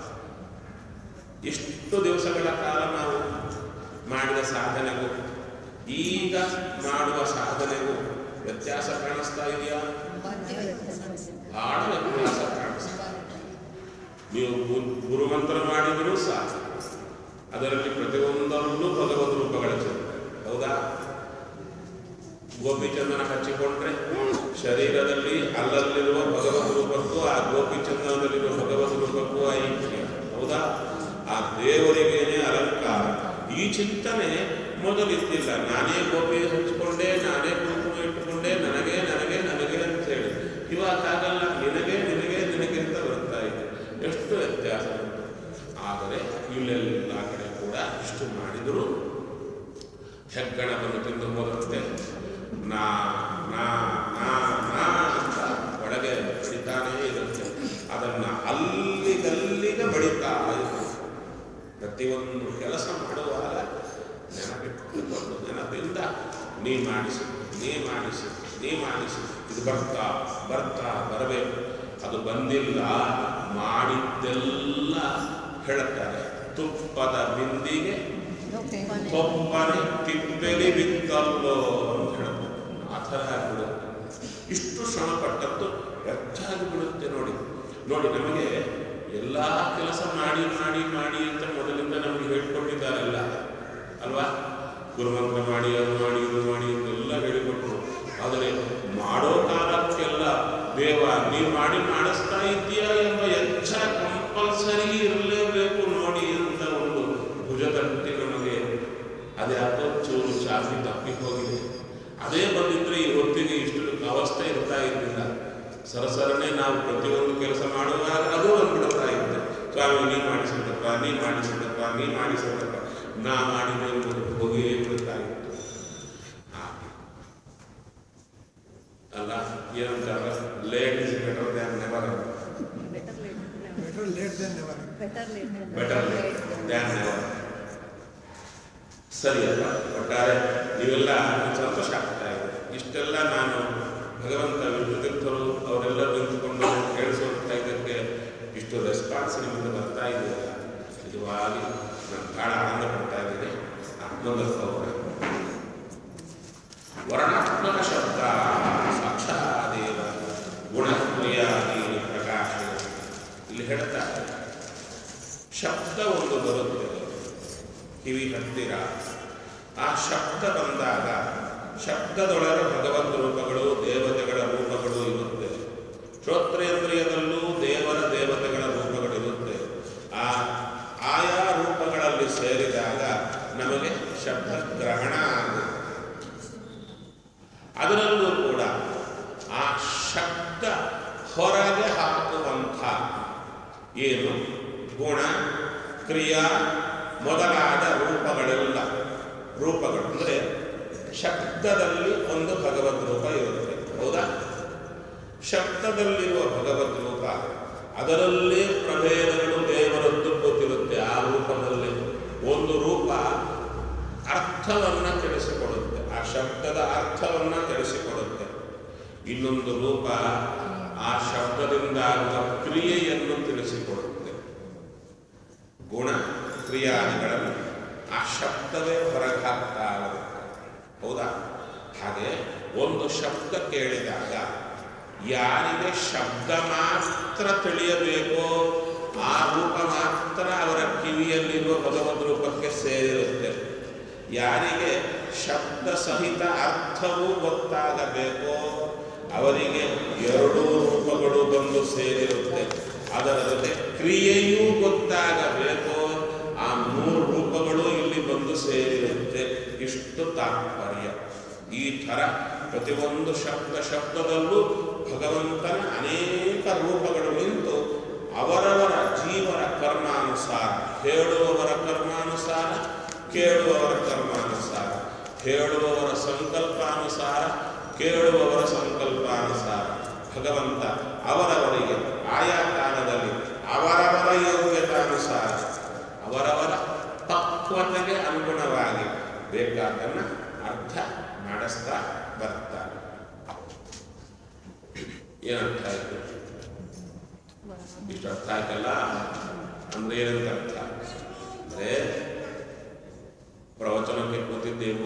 ಇಷ್ಟು ದಿವಸಗಳ ಕಾಲ ನಾವು ಮಾಡಿದ ಸಾಧನೆಗೂ ಈಗ ಮಾಡುವ ಸಾಧನೆಗೂ ವ್ಯತ್ಯಾಸ ಕಾಣಿಸ್ತಾ ಇದೆಯಾ ಬಹಳ ವ್ಯತ್ಯಾಸ ಕಾಣಿಸ್ತಾ ಇದೆ. ನೀವು ಗು- ಗುರುಮಂತ್ರ ಮಾಡಿದರೂ ಸಾಕು ಅದರಲ್ಲಿ ಪ್ರತಿಯೊಂದರಲ್ಲೂ ಭಗವದ್ ರೂಪಗಳ ಚಿಂತನೆ ಹೌದಾ ಗೋಪಿ ಚಂದನ ಹಚ್ಚಿಕೊಂಡ್ರೆ ಶರೀರದಲ್ಲಿ ಅಲ್ಲಲ್ಲಿರುವ ಭಗವದ್ ರೂಪಕ್ಕೂ ಆ ಗೋಪಿ ಚಂದನದಲ್ಲಿರುವ ಭಗವದ್ ರೂಪಕ್ಕೂ ಐಕ್ಯ ಹೌದಾ ಆ ದೇವರಿಗೇನೆ ಅಲಂಕಾರ ಈ ಚಿಂತನೆ ಮೊದಲಿದ್ದಿಲ್ಲ ನಾನೇ ಗೋಪಿ ಹಚ್ಚಿಕೊಂಡೆ ನಾನೇ ಕುಂಕುಮ ಇಟ್ಟುಕೊಂಡೆ ನನಗೆ ನನಗೆ ನನಗೆ ಅಂತ ಹೇಳಿ ಇವಾಗ ಹಾಗಲ್ಲ ನಿನಗೆ ನಿನಗೆ ನಿನಗೆ ಅಂತ ಬರ್ತಾ ಇದೆ ಎಷ್ಟು ವ್ಯತ್ಯಾಸ ಉಂಟು ಆದರೆ ಇಲ್ಲೆಲ್ಲ ಕಡೆ ಕೂಡ ಇಷ್ಟು ಮಾಡಿದರೂ ಹೆಗ್ಗಣವನ್ನು ತಿಂದು ಹೋದಂತೆ ನಾ ನಾ ನಾ ನಾ ಅಂತ ಒಳಗೆ ಬಡಿತಾನೇ ಇರುತ್ತೆ ಅದನ್ನು ಅಲ್ಲಿಗಲ್ಲಿಗೆ ಬಡಿತಾ ಇರುತ್ತೆ ಪ್ರತಿಯೊಂದು ಕೆಲಸ ಮಾಡುವಾಗ ನೆನಪಿಟ್ಟುಕೊಂಡು ನೆನಪಿಂದ ನೀ ಮಾಡಿಸಿ ನೀ ಮಾಡಿಸಿ ನೀ ಮಾಡಿಸಿ ಇದು ಬರ್ತಾ ಬರ್ತಾ ಬರಬೇಕು ಅದು ಬಂದಿಲ್ಲ ಮಾಡಿದ್ದೆಲ್ಲ ಹೇಳುತ್ತಾರೆ ತುಪ್ಪದ ಬಿಂದಿಗೆ ತೊಪ್ಪನೆ ತಿಪ್ಪೆಲಿ ಬಿತ್ತಲ್ಲೋ ಅಂತ ಹೇಳ್ಬೋದು ಆ ಥರ ಆಗ್ಬಿಡುತ್ತೆ ಇಷ್ಟು ಶ್ರಮ ಪಟ್ಟದ್ದು ವ್ಯರ್ಥ ಆಗಿಬಿಡುತ್ತೆ ನೋಡಿ ನೋಡಿ ನಮಗೆ ಎಲ್ಲ ಕೆಲಸ ಮಾಡಿ ಮಾಡಿ ಮಾಡಿ ಅಂತ ಮೊದಲಿಂದ ನಮಗೆ ಹೇಳ್ಕೊಟ್ಟಿದ್ದಾರಲ್ಲ ಅಲ್ವಾ ಗುರುಮಂತ್ರ ಮಾಡಿ ಅದು ಮಾಡಿ ಇದು ಮಾಡಿ ಅಂತೆಲ್ಲ ಹೇಳಿಕೊಟ್ರು ಆದರೆ ಮಾಡೋ ಕಾಲಕ್ಕೆಲ್ಲ ದೇವ ನೀ ಮಾಡಿ ಮಾಡಿಸ್ತಾ ಇದ್ದೀಯಾ ಎಂಬ ಎಚ್ಚ ಕಂಪಲ್ಸರಿ ಇರಲೇಬೇಕು ನೋಡಿ ಅಂತ ಒಂದು ಭುಜತಟ್ಟಿ ನಮಗೆ ಅದ್ಯಾಕೋ ಚೂರು ಚಾಪಿ ತಪ್ಪಿ ಹೋಗಿದೆ ಅದೇ ಬಂದಿದ್ರೆ ಈ ಹೊತ್ತಿಗೆ ಇಷ್ಟು ಅವಸ್ಥೆ ಇರ್ತಾ ಇರಲಿಲ್ಲ ಸರಸರನೆ ನಾವು ಪ್ರತಿಯೊಂದು ಕೆಲಸ ಮಾಡುವಾಗ ಅದು ಬಂದ್ಬಿಡ್ತಾ ಇದ್ದೆ ಸ್ವಾಮಿ ನೀ ಮಾಡಿಸಿದ್ದಪ್ಪ ನೀ ಮಾಡಿಸಿದ್ದಪ್ಪ ನೀ ಮಾಡಿಸಿದ್ದಪ್ಪ ನಾ ಮಾಡಿದೆ ಎಂಬುದು ಹೋಗೇ ಬಿಡ್ತಾ ಇತ್ತು ಹಾಗೆ. ಅಲ್ಲ ಏನಂತಾರ late is better than never better late Better late than never. Better late better than never ಸರಿ ಅಲ್ಲ ಒಟ್ಟಾರೆ ನೀವೆಲ್ಲ ಸಂತೋಷ ಆಗ್ತಾ ಇದೆ ಇಷ್ಟೆಲ್ಲ ನಾನು ಭಗವಂತ ವಿದ್ಯುತೀರ್ಥರು ಅವರೆಲ್ಲ ನಿಂತುಕೊಂಡು ಕೇಳಿಸುವಂತ ಇದಕ್ಕೆ ಇಷ್ಟು ರೆಸ್ಪಾನ್ಸ್ ನಿಮ್ಮಿಂದ ಬರ್ತಾ ಇದೆಯಲ್ಲ ನಿಜವಾಗಿ ನಾನು ಬಹಳ ಆನಂದ ಪಡ್ತಾ ಇದ್ದೀನಿ ಮುಂದಕ್ಕೆ ಹೋಗೋಣ ವರ್ಣಾತ್ಮಕ ಶಬ್ದ ಸಾಕ್ಷಾದೇವ ಗುಣಕ್ರಿಯಾದಿ ಪ್ರಕಾಶ ಇಲ್ಲಿ ಹೇಳ್ತಾರೆ ಶಬ್ದ ಒಂದು ಬರುತ್ತೆ ಕಿವಿ ಹತ್ತಿರ ಆ ಶಬ್ದ ಬಂದಾಗ ಶಬ್ದದೊಳಗೆ ಭಗವದ್ ರೂಪಗಳು ದೇವತೆಗಳ ರೂಪಗಳು ಇರುತ್ತೆ ಶ್ರೋತ್ರೇಂದ್ರಿಯದಲ್ಲೂ ದೇವರ ದೇವತೆಗಳ ರೂಪಗಳಿರುತ್ತೆ ಆ ಆಯಾ ರೂಪಗಳಲ್ಲಿ ಸೇರಿದಾಗ ನಮಗೆ ಶಬ್ದ ಗ್ರಹಣ ಆಗುತ್ತೆ ಅದರಲ್ಲೂ ಕೂಡ ಆ ಶಬ್ದ ಹೊರಗೆ ಹಾಕುವಂಥ ಏನು ಗುಣ ಕ್ರಿಯಾ ಮೊದಲಾದ ರೂಪಗಳೆಲ್ಲ ರೂಪಗಳು ಅಂದರೆ ಶಬ್ದದಲ್ಲಿ ಒಂದು ಭಗವದ್ ರೂಪ ಇರುತ್ತೆ ಹೌದಾ ಶಬ್ದದಲ್ಲಿರುವ ಭಗವದ್ ರೂಪ ಅದರಲ್ಲೇ ಪ್ರಭೇದಗಳು ದೇವರದ್ದು ಗೊತ್ತಿರುತ್ತೆ ಆ ರೂಪದಲ್ಲಿ ಒಂದು ರೂಪ ಅರ್ಥವನ್ನ ತಿಳಿಸಿಕೊಡುತ್ತೆ ಆ ಶಬ್ದದ ಅರ್ಥವನ್ನ ತಿಳಿಸಿಕೊಡುತ್ತೆ ಇನ್ನೊಂದು ರೂಪ ಆ ಶಬ್ದದಿಂದಾಗುವ ಕ್ರಿಯೆಯನ್ನು ತಿಳಿಸಿಕೊಡುತ್ತೆ ಗುಣ ಕ್ರಿಯಾದಿಗಳನ್ನು ಆ ಶಬ್ದವೇ ಹೊರಗೆ ಹಾಕ್ತಾ ಇರುತ್ತೆ ಹೌದಾ ಹಾಗೆ ಒಂದು ಶಬ್ದ ಕೇಳಿದಾಗ ಯಾರಿಗೆ ಶಬ್ದ ಮಾತ್ರ ತಿಳಿಯಬೇಕೋ ಆ ರೂಪ ಮಾತ್ರ ಅವರ ಕಿವಿಯಲ್ಲಿರುವ ಭಗವದ್ ರೂಪಕ್ಕೆ ಸೇರಿರುತ್ತೆ ಯಾರಿಗೆ ಶಬ್ದ ಸಹಿತ ಅರ್ಥವೂ ಗೊತ್ತಾಗಬೇಕೋ ಅವರಿಗೆ ಎರಡೂ ರೂಪಗಳು ಬಂದು ಸೇರಿರುತ್ತೆ ಅದರ ಜೊತೆ ಕ್ರಿಯೆಯೂ ಗೊತ್ತಾಗಬೇಕೋ ಆ ಮೂರು ರೂಪಗಳು ಇಲ್ಲಿ ಬಂದು ಸೇರಿರುತ್ತೆ ಇಷ್ಟು ತಾತ್ಪರ್ಯ ಈ ಥರ ಪ್ರತಿಯೊಂದು ಶಬ್ದ ಶಬ್ದದಲ್ಲೂ ಭಗವಂತನ ಅನೇಕ ರೂಪಗಳು ನಿಂತು ಅವರವರ ಜೀವನ ಕರ್ಮಾನುಸಾರ ಹೇಳುವವರ ಕರ್ಮಾನುಸಾರ ಕೇಳುವವರ ಕರ್ಮಾನುಸಾರ ಹೇಳುವವರ ಸಂಕಲ್ಪಾನುಸಾರ ಕೇಳುವವರ ಸಂಕಲ್ಪಾನುಸಾರ ಭಗವಂತ ಅವರವರಿಗೆ ಆಯಾ ಕಾಲದಲ್ಲಿ ಅವರವರ ಯೋಗ್ಯತಾನುಸಾರ ಅವರವರ ಪಕ್ವತೆಗೆ ಅನುಗುಣವಾಗಿ ಬೇಕಾದನ್ನು ಅರ್ಥ ಮಾಡಿಸ್ತಾ ಬರ್ತಾರೆ ಏನರ್ಥ ಆಯ್ತು ಇಷ್ಟು ಅರ್ಥ ಆಯ್ತಲ್ಲ ಅಂದ್ರೆ ಏನಂತ ಅರ್ಥ ಅಂದ್ರೆ ಪ್ರವಚನಕ್ಕೆ ಕೂತಿದ್ದೆವು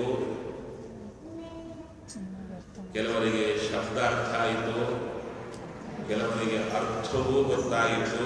ಕೆಲವರಿಗೆ ಶಬ್ದ ಅರ್ಥ ಆಯಿತು ಕೆಲವರಿಗೆ ಅರ್ಥವೂ ಗೊತ್ತಾಯಿತು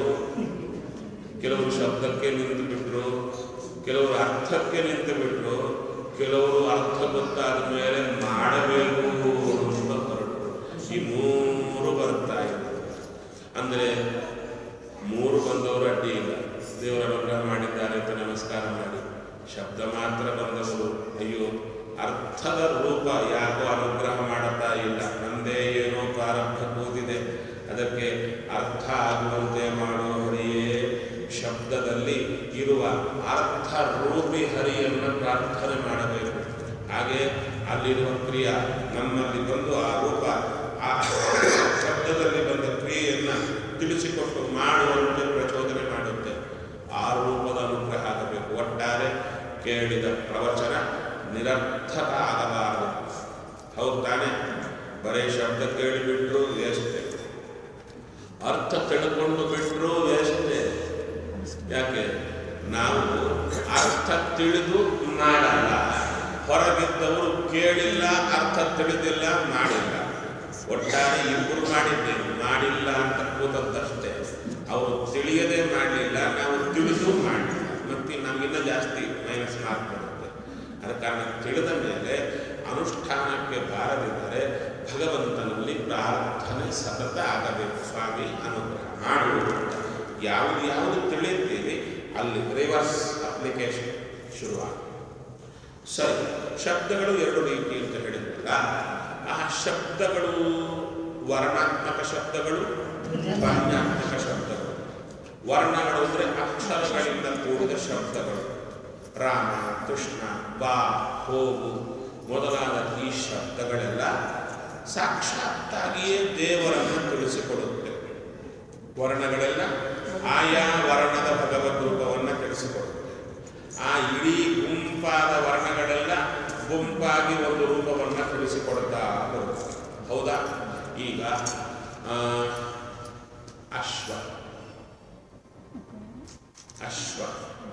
ಕೆಲವರು ಶಬ್ದಕ್ಕೆ ನಿಂತು ಬಿಟ್ರು ಕೆಲವರು ಅರ್ಥಕ್ಕೆ ನಿಂತು ಬಿಟ್ರು ಕೆಲವರು ಅರ್ಥ ಗೊತ್ತಾದ ಮೇಲೆ ಮಾಡಬೇಕು ಅಂತ ಹೊರಟರು ಈ ಮೂರು ಬರ್ತಾ ಇದೆ ಅಂದರೆ ಮೂರು ಬಂದವರು ಅಡ್ಡಿ ಇಲ್ಲ ದೇವರ ಅನುಗ್ರಹ ಮಾಡಿದ್ದಾರೆ ಅಂತ ನಮಸ್ಕಾರ ಮಾಡಿ ಶಬ್ದ ಮಾತ್ರ ಬಂದವರು ಅಯ್ಯೋ ಅರ್ಥದ ರೂಪ ಯಾಕೋ ಅನುಗ್ರಹ ಮಾಡುತ್ತಾ ಇಲ್ಲ ನಂದೇ ಏನೋ ಪ್ರಾರಂಭ ಕೂದಿದೆ ಅದಕ್ಕೆ ಅರ್ಥ ಆಗುವಂತೆ ಮಾಡೋ ಹರಿಯೇ ಶಬ್ದದಲ್ಲಿ ಇರುವ ಅರ್ಥ ರೂಪಿ ಹರಿಯನ್ನು ಪ್ರಾರ್ಥನೆ ಮಾಡಬೇಕು ಹಾಗೆ ಅಲ್ಲಿರುವ ಕ್ರಿಯಾ ನಮ್ಮಲ್ಲಿ ಬಂದು ಆ ರೂಪ ಆ ಶಬ್ದದಲ್ಲಿ ಬಂದ ಕ್ರಿಯೆಯನ್ನು ತಿಳಿಸಿಕೊಟ್ಟು ಮಾಡುವಂತೆ ಪ್ರಚೋದನೆ ಮಾಡುತ್ತೆ ಆ ರೂಪದ ಅನುಗ್ರಹ ಆಗಬೇಕು ಒಟ್ಟಾರೆ ಕೇಳಿದ ಪ್ರವಚನ ನಿರರ್ಥಕ ಆಗಬಾರದು ಹೌದು ತಾನೆ ಬರೀ ಶಬ್ದ ಕೇಳಿಬಿಟ್ರು ವೇಸ್ಟೆ ಅರ್ಥ ತಿಳ್ಕೊಂಡು ಬಿಟ್ರು ವೇಸ್ಟೆ ಯಾಕೆ ನಾವು ಅರ್ಥ ತಿಳಿದು ಮಾಡಲ್ಲ ಹೊರಗಿದ್ದವರು ಕೇಳಿಲ್ಲ ಅರ್ಥ ತಿಳಿದಿಲ್ಲ ಮಾಡಿಲ್ಲ ಒಟ್ಟಾರೆ ಇಬ್ಬರು ಮಾಡಿದ್ದೇವೆ ಮಾಡಿಲ್ಲ ಅಂತ ಕೂತದ್ದಷ್ಟೇ ಅವರು ತಿಳಿಯದೆ ಮಾಡಲಿಲ್ಲ ನಾವು ತಿಳಿದು ಮಾಡಲಿಲ್ಲ ಮತ್ತೆ ನಮಗಿನ್ನ ಜಾಸ್ತಿ ಮೈನಸ್ ಮಾರ್ಕ್ ಬರುತ್ತೆ ಅದ ಕಾರಣ ತಿಳಿದ ಮೇಲೆ ಅನುಷ್ಠಾನಕ್ಕೆ ಬಾರದಿದ್ದರೆ ಭಗವಂತನಲ್ಲಿ ಪ್ರಾರ್ಥನೆ ಸತತ ಆಗಬೇಕು ಸ್ವಾಮಿ ಅನುಗ್ರಹ ಮಾಡುವುದು ಅಂತ ಯಾವುದು ಯಾವುದು ತಿಳಿಯುತ್ತೀವಿ ಅಲ್ಲಿ ರಿವರ್ಸ್ ಅಪ್ಲಿಕೇಶನ್ ಶುರುವಾಗುತ್ತೆ ಸರಿ ಶಬ್ದಗಳು ಎರಡು ರೀತಿ ಅಂತ ಹೇಳಿದ್ರಲ್ಲ ಆ ಶಬ್ದಗಳು ವರ್ಣಾತ್ಮಕ ಶಬ್ದಗಳು ಧ್ವನ್ಯಾತ್ಮಕ ಶಬ್ದಗಳು ವರ್ಣಗಳು ಅಂದರೆ ಅಕ್ಷರಗಳಿಂದ ಕೂಡಿದ ಶಬ್ದಗಳು ರಾಮ ಕೃಷ್ಣ ಬಾ ಹೋಗು ಮೊದಲಾದ ಈ ಶಬ್ದಗಳೆಲ್ಲ ಸಾಕ್ಷಾತ್ತಾಗಿಯೇ ದೇವರನ್ನು ತಿಳಿಸಿಕೊಡುತ್ತೆ ವರ್ಣಗಳೆಲ್ಲ ಆಯಾ ವರ್ಣದ ಭಗವದ್ ರೂಪವನ್ನು ತಿಳಿಸಿಕೊಡುತ್ತೆ ಆ ಇಡೀ ಗುಂಪಾದ ವರ್ಣಗಳೆಲ್ಲ ಗುಂಪಾಗಿ ಒಂದು ರೂಪವನ್ನು ತಿಳಿಸಿಕೊಡ್ತಾ ಬರುತ್ತೆ ಹೌದಾ ಈಗ ಆ, ಅಶ್ವ ಅಶ್ವ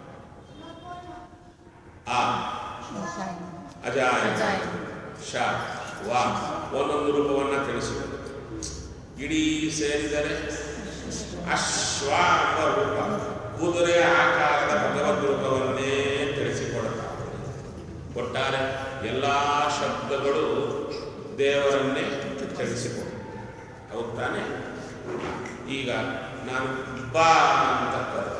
ಆ ಅಜಾಯ ಅಜಾಯ. ಶ ವಾ ಒಂದೊಂದು ರೂಪವನ್ನು ತಿಳಿಸಿಕೊಡುತ್ತೆ ಇಡೀ ಸೇರಿದರೆ ಅಶ್ವ ಎಂಬ ರೂಪ ಕುದುರೆ ಆಕಾರದ ಭಗವದ್ ರೂಪವನ್ನೇ ತಿಳಿಸಿಕೊಡುತ್ತಾರೆ ಒಟ್ಟಾರೆ ಎಲ್ಲ ಶಬ್ದಗಳು ದೇವರನ್ನೇ ತಿಳಿಸಿಕೊಡು ಹೌದು ತಾನೆ ಈಗ ನಾನು ಬಾ ಅಂತ ಕರೆದೆ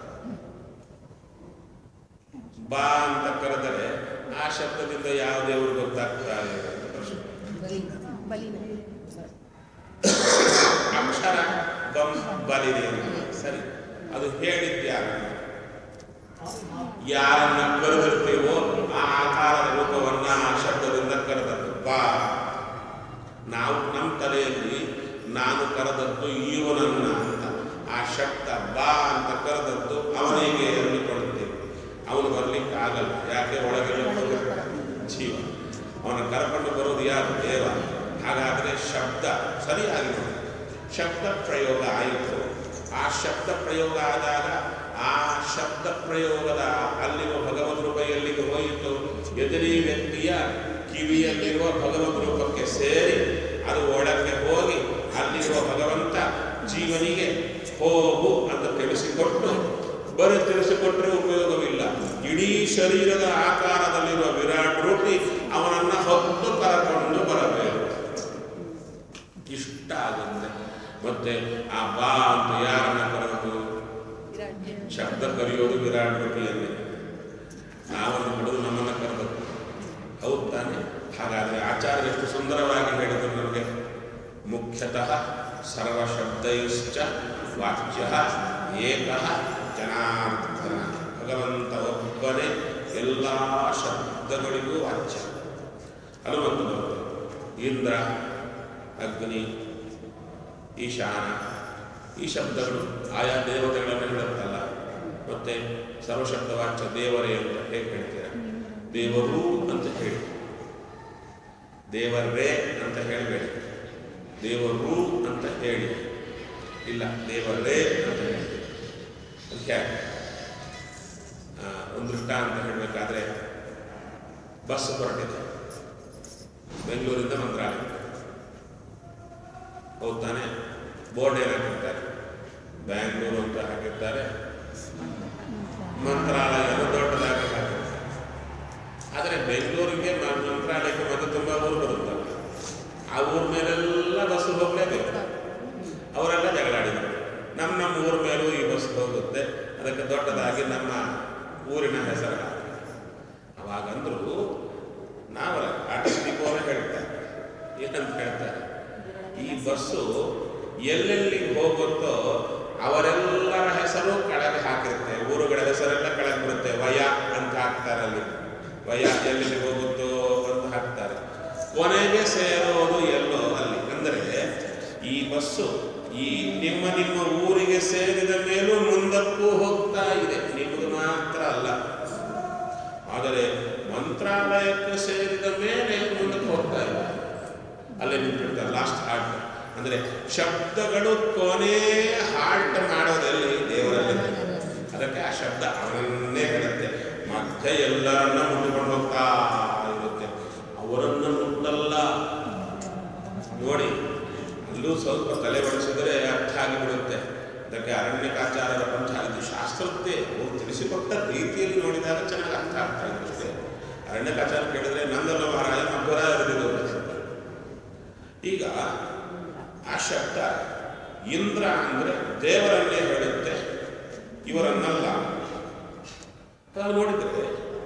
ಬಾ ಅಂತ ಕರೆದರೆ ಆ ಶಬ್ದದಿಂದ ಯಾವ ದೇವರು ಗೊತ್ತಾಗ್ತಾ ಇದೆ ಅಂತ ಪ್ರಶ್ನೆ ಬಲಿನ ಅಕ್ಷರ ಬಂ ಬಲಿದೆ ಸರಿ ಅದು ಹೇಳಿದ್ಯಾರು ಯಾರನ್ನ ಕರೆದಿರ್ತೀವೋ ಆ ಆಕಾರದ ರೂಪವನ್ನ ಆ ಶಬ್ದದಿಂದ ಕರೆದದ್ದು ಬಾ ನಾವು ನಮ್ಮ ತಲೆಯಲ್ಲಿ ನಾನು ಕರೆದದ್ದು ಇವನನ್ನ ಅಂತ ಆ ಶಬ್ದ ಬಾ ಅಂತ ಕರೆದದ್ದು ಅವನಿಗೆ ಅಂದುಕೊಳ್ಳುತ್ತೇವೆ ಅವನು ಬರ್ಲಿಕ್ಕೆ ಆಗಲ್ಲ ಯಾಕೆ ಒಳಗೆ ಜೀವ ಅವನ ಕರ್ಕೊಂಡು ಬರೋದು ಯಾರು ದೇವ ಹಾಗಾದರೆ ಶಬ್ದ ಸರಿಯಾಗಿ ನೋಡಿ ಶಬ್ದ ಪ್ರಯೋಗ ಆಯಿತು ಆ ಶಬ್ದ ಪ್ರಯೋಗ ಆದಾಗ ಆ ಶಬ್ದ ಪ್ರಯೋಗದ ಅಲ್ಲಿರುವ ಭಗವದ್ ರೂಪ ಎಲ್ಲಿಗೆ ಹೋಯಿತು ಎದುರಿ ವ್ಯಕ್ತಿಯ ಕಿವಿಯಲ್ಲಿರುವ ಭಗವದ್ ರೂಪಕ್ಕೆ ಸೇರಿ ಅದು ಒಳಕ್ಕೆ ಹೋಗಿ ಅಲ್ಲಿರುವ ಭಗವಂತ ಜೀವನಿಗೆ ಹೋಗು ಅಂತ ತಿಳಿಸಿಕೊಟ್ಟು ಬರೀ ತಿಳಿಸಿಕೊಟ್ರೆ ಉಪಯೋಗವಿಲ್ಲ ಇಡೀ ಶರೀರದ ಆಕಾರದಲ್ಲಿರುವ ವಿರಾಟ್ ರೂಪಿ ಅವನನ್ನ ಹೊತ್ತು ಕರಕೊಂಡು ಬರಬೇಕು ಇಷ್ಟ ಆಗುತ್ತೆ ಮತ್ತೆ ಆ ಬಾ ಅಂತ ಯಾರನ್ನ ಕರೆದು ಶಬ್ದ ಕರೆಯೋದು ವಿರಾಟ್ ರೂಪಿಯಲ್ಲಿ ನಾವನ್ನು ಬಿಡೋದು ನಮ್ಮನ್ನ ಕರೆದದ್ದು ಹೌದು ತಾನೆ ಹಾಗಾದ್ರೆ ಆಚಾರ್ಯ ಎಷ್ಟು ಸುಂದರವಾಗಿ ಹೇಳಿದರು ನಮಗೆ ಮುಖ್ಯತಃ ಸರ್ವಶಬ್ದೈಶ್ಚ ವಾಚ್ಯ ಏಕ ಜನಾರ್ದನ ಭಗವಂತ ಒಬ್ಬನೇ ಎಲ್ಲ ಶಬ್ದಗಳಿಗೂ ವಾಚ್ಯ ಹನುಮಂತ ಇಂದ್ರ ಅಗ್ನಿ ಈಶಾನ ಈ ಶಬ್ದಗಳು ಆಯಾ ದೇವತೆಗಳನ್ನು ಹೇಳುತ್ತಲ್ಲ ಮತ್ತೆ ಸರ್ವಶಬ್ದವಾಚ್ಯ ದೇವರೇ ಅಂತ ಹೇಗೆ ಹೇಳ್ತೀರ ದೇವರು ಅಂತ ಹೇಳಿ ದೇವರೇ ಅಂತ ಹೇಳಬೇಡಿ ದೇವರು ಅಂತ ಹೇಳಿ ಇಲ್ಲ ದೇವರೇ ಅಂತ ಹೇಳಿ ಅದಕ್ಕೆ ಆ, ಒಂದು ದೃಷ್ಟಾಂತ ಹೇಳಬೇಕಾದ್ರೆ ಬಸ್ ಹೊರಟಿದೆ ಬೆಂಗಳೂರಿಂದ ಮಂತ್ರಾಲಯ ಹೌದು ತಾನೆ ಬೋರ್ಡ್ ಏನು ಹಾಕಿರ್ತಾರೆ ಬ್ಯಾಂಗ್ಳೂರು ಅಂತ ಹಾಕಿರ್ತಾರೆ ಮಂತ್ರಾಲಯ ಅಂತ ದೊಡ್ಡದಾಗಿ ಹಾಕಿರ್ತಾರೆ ಆದರೆ ಬೆಂಗಳೂರಿಗೆ ಮ- ಮಂತ್ರಾಲಯಕ್ಕೆ ಮತ್ತೆ ತುಂಬ ಊರು ಬರುತ್ತಲ್ಲ ಆ ಊರ ಮೇಲೆಲ್ಲ ಬಸ್ ಹೋಗಲೇಬೇಕು ಅವರೆಲ್ಲ ಜಗಳಾಡಿದರು ನಮ್ಮ ನಮ್ಮ ಊರ ಮೇಲೂ ಈ ಬಸ್ ಹೋಗುತ್ತೆ ಅದಕ್ಕೆ ದೊಡ್ಡದಾಗಿ ನಮ್ಮ ಊರಿನ ಹೆಸರು ಹಾಕಿ. ಅವಾಗಂದ್ರು ನಾವಲ್ಲ ಆರ್ಟಿಸ್ಟ್ ಡಿಪೋನ ಹೇಳ್ತಾರೆ ಏನಂತ ಹೇಳ್ತಾರೆ ಈ ಬಸ್ಸು ಎಲ್ಲೆಲ್ಲಿ ಹೋಗುತ್ತೋ ಅವರೆಲ್ಲರ ಹೆಸರು ಕೆಳಗೆ ಹಾಕಿರುತ್ತೆ ಊರುಗಳ ಹೆಸರೆಲ್ಲ ಕೆಳಗೆ ಬರುತ್ತೆ ವಯ ಅಂತ ಹಾಕ್ತಾರೆ ಅಲ್ಲಿ ವಯ ಎಲ್ಲೆಲ್ಲಿ ಹೋಗುತ್ತೋ ಅಂತ ಹಾಕ್ತಾರೆ ಕೊನೆಗೆ ಸೇರೋದು ಎಲ್ಲೋ ಅಲ್ಲಿ ಅಂದರೆ ಈ ಬಸ್ಸು ಈ ನಿಮ್ಮ ನಿಮ್ಮ ಊರಿಗೆ ಸೇರಿದ ಮೇಲೂ ಮುಂದಕ್ಕೂ ಹೋಗ್ತಾ ಇದೆ ನಿಮ್ಮದು ಮಾತ್ರ ಅಲ್ಲ ಆದರೆ ಮಂತ್ರಾಲಯಕ್ಕೆ ಸೇರಿದ ಮೇಲೆ ಮುಂದಕ್ಕೆ ಹೋಗ್ತಾ ಇದೆ ಅಲ್ಲೇ ನಿಂತಿರ್ತಾರೆ ಲಾಸ್ಟ್ ಹಾಲ್ಟ್ ಅಂದರೆ ಶಬ್ದಗಳು ಕೊನೆ ಹಾಲ್ಟ್ ಮಾಡೋದಲ್ಲಿ ದೇವರಲ್ಲಿ ಅದಕ್ಕೆ ಆ ಶಬ್ದ ಅವನನ್ನೇ ಹೇಳುತ್ತೆ ಮಧ್ಯ ಎಲ್ಲರನ್ನ ಮುಟ್ಟಿಕೊಂಡು ಹೋಗ್ತಾ ಇರುತ್ತೆ ಅವರನ್ನ ಮುಟ್ಟಲ್ಲ ನೋಡಿ ಅಲ್ಲೂ ಸ್ವಲ್ಪ ತಲೆ ಬಡಿಸಿದರೆ ಅರ್ಥ ಆಗಿಬಿಡುತ್ತೆ ಅದಕ್ಕೆ ಅರಣ್ಯಕಾಚಾರ್ಯರ ಪಂಚ ಇದು ಶಾಸ್ತ್ರದ್ದೇ ಅವರು ತಿಳಿಸಿಕೊಟ್ಟ ರೀತಿಯಲ್ಲಿ ನೋಡಿದಾಗ ಚೆನ್ನಾಗಿ ಅರ್ಥ ಆಗ್ತಾ ಇರುತ್ತೆ ಅರಣ್ಯಕಾಚಾರ ಕೇಳಿದ್ರೆ ನಂದಲ್ಲ ಮಹಾರಾಜ ಮಧ್ವರ ಇರದಿದ್ದು ಈಗ ಆ ಶಬ್ದ ಇಂದ್ರ ಅಂದ್ರೆ ದೇವರನ್ನೇ ಹೇಳುತ್ತೆ ಇವರನ್ನಲ್ಲ ಹಾಗೆ ನೋಡಿದ್ರೆ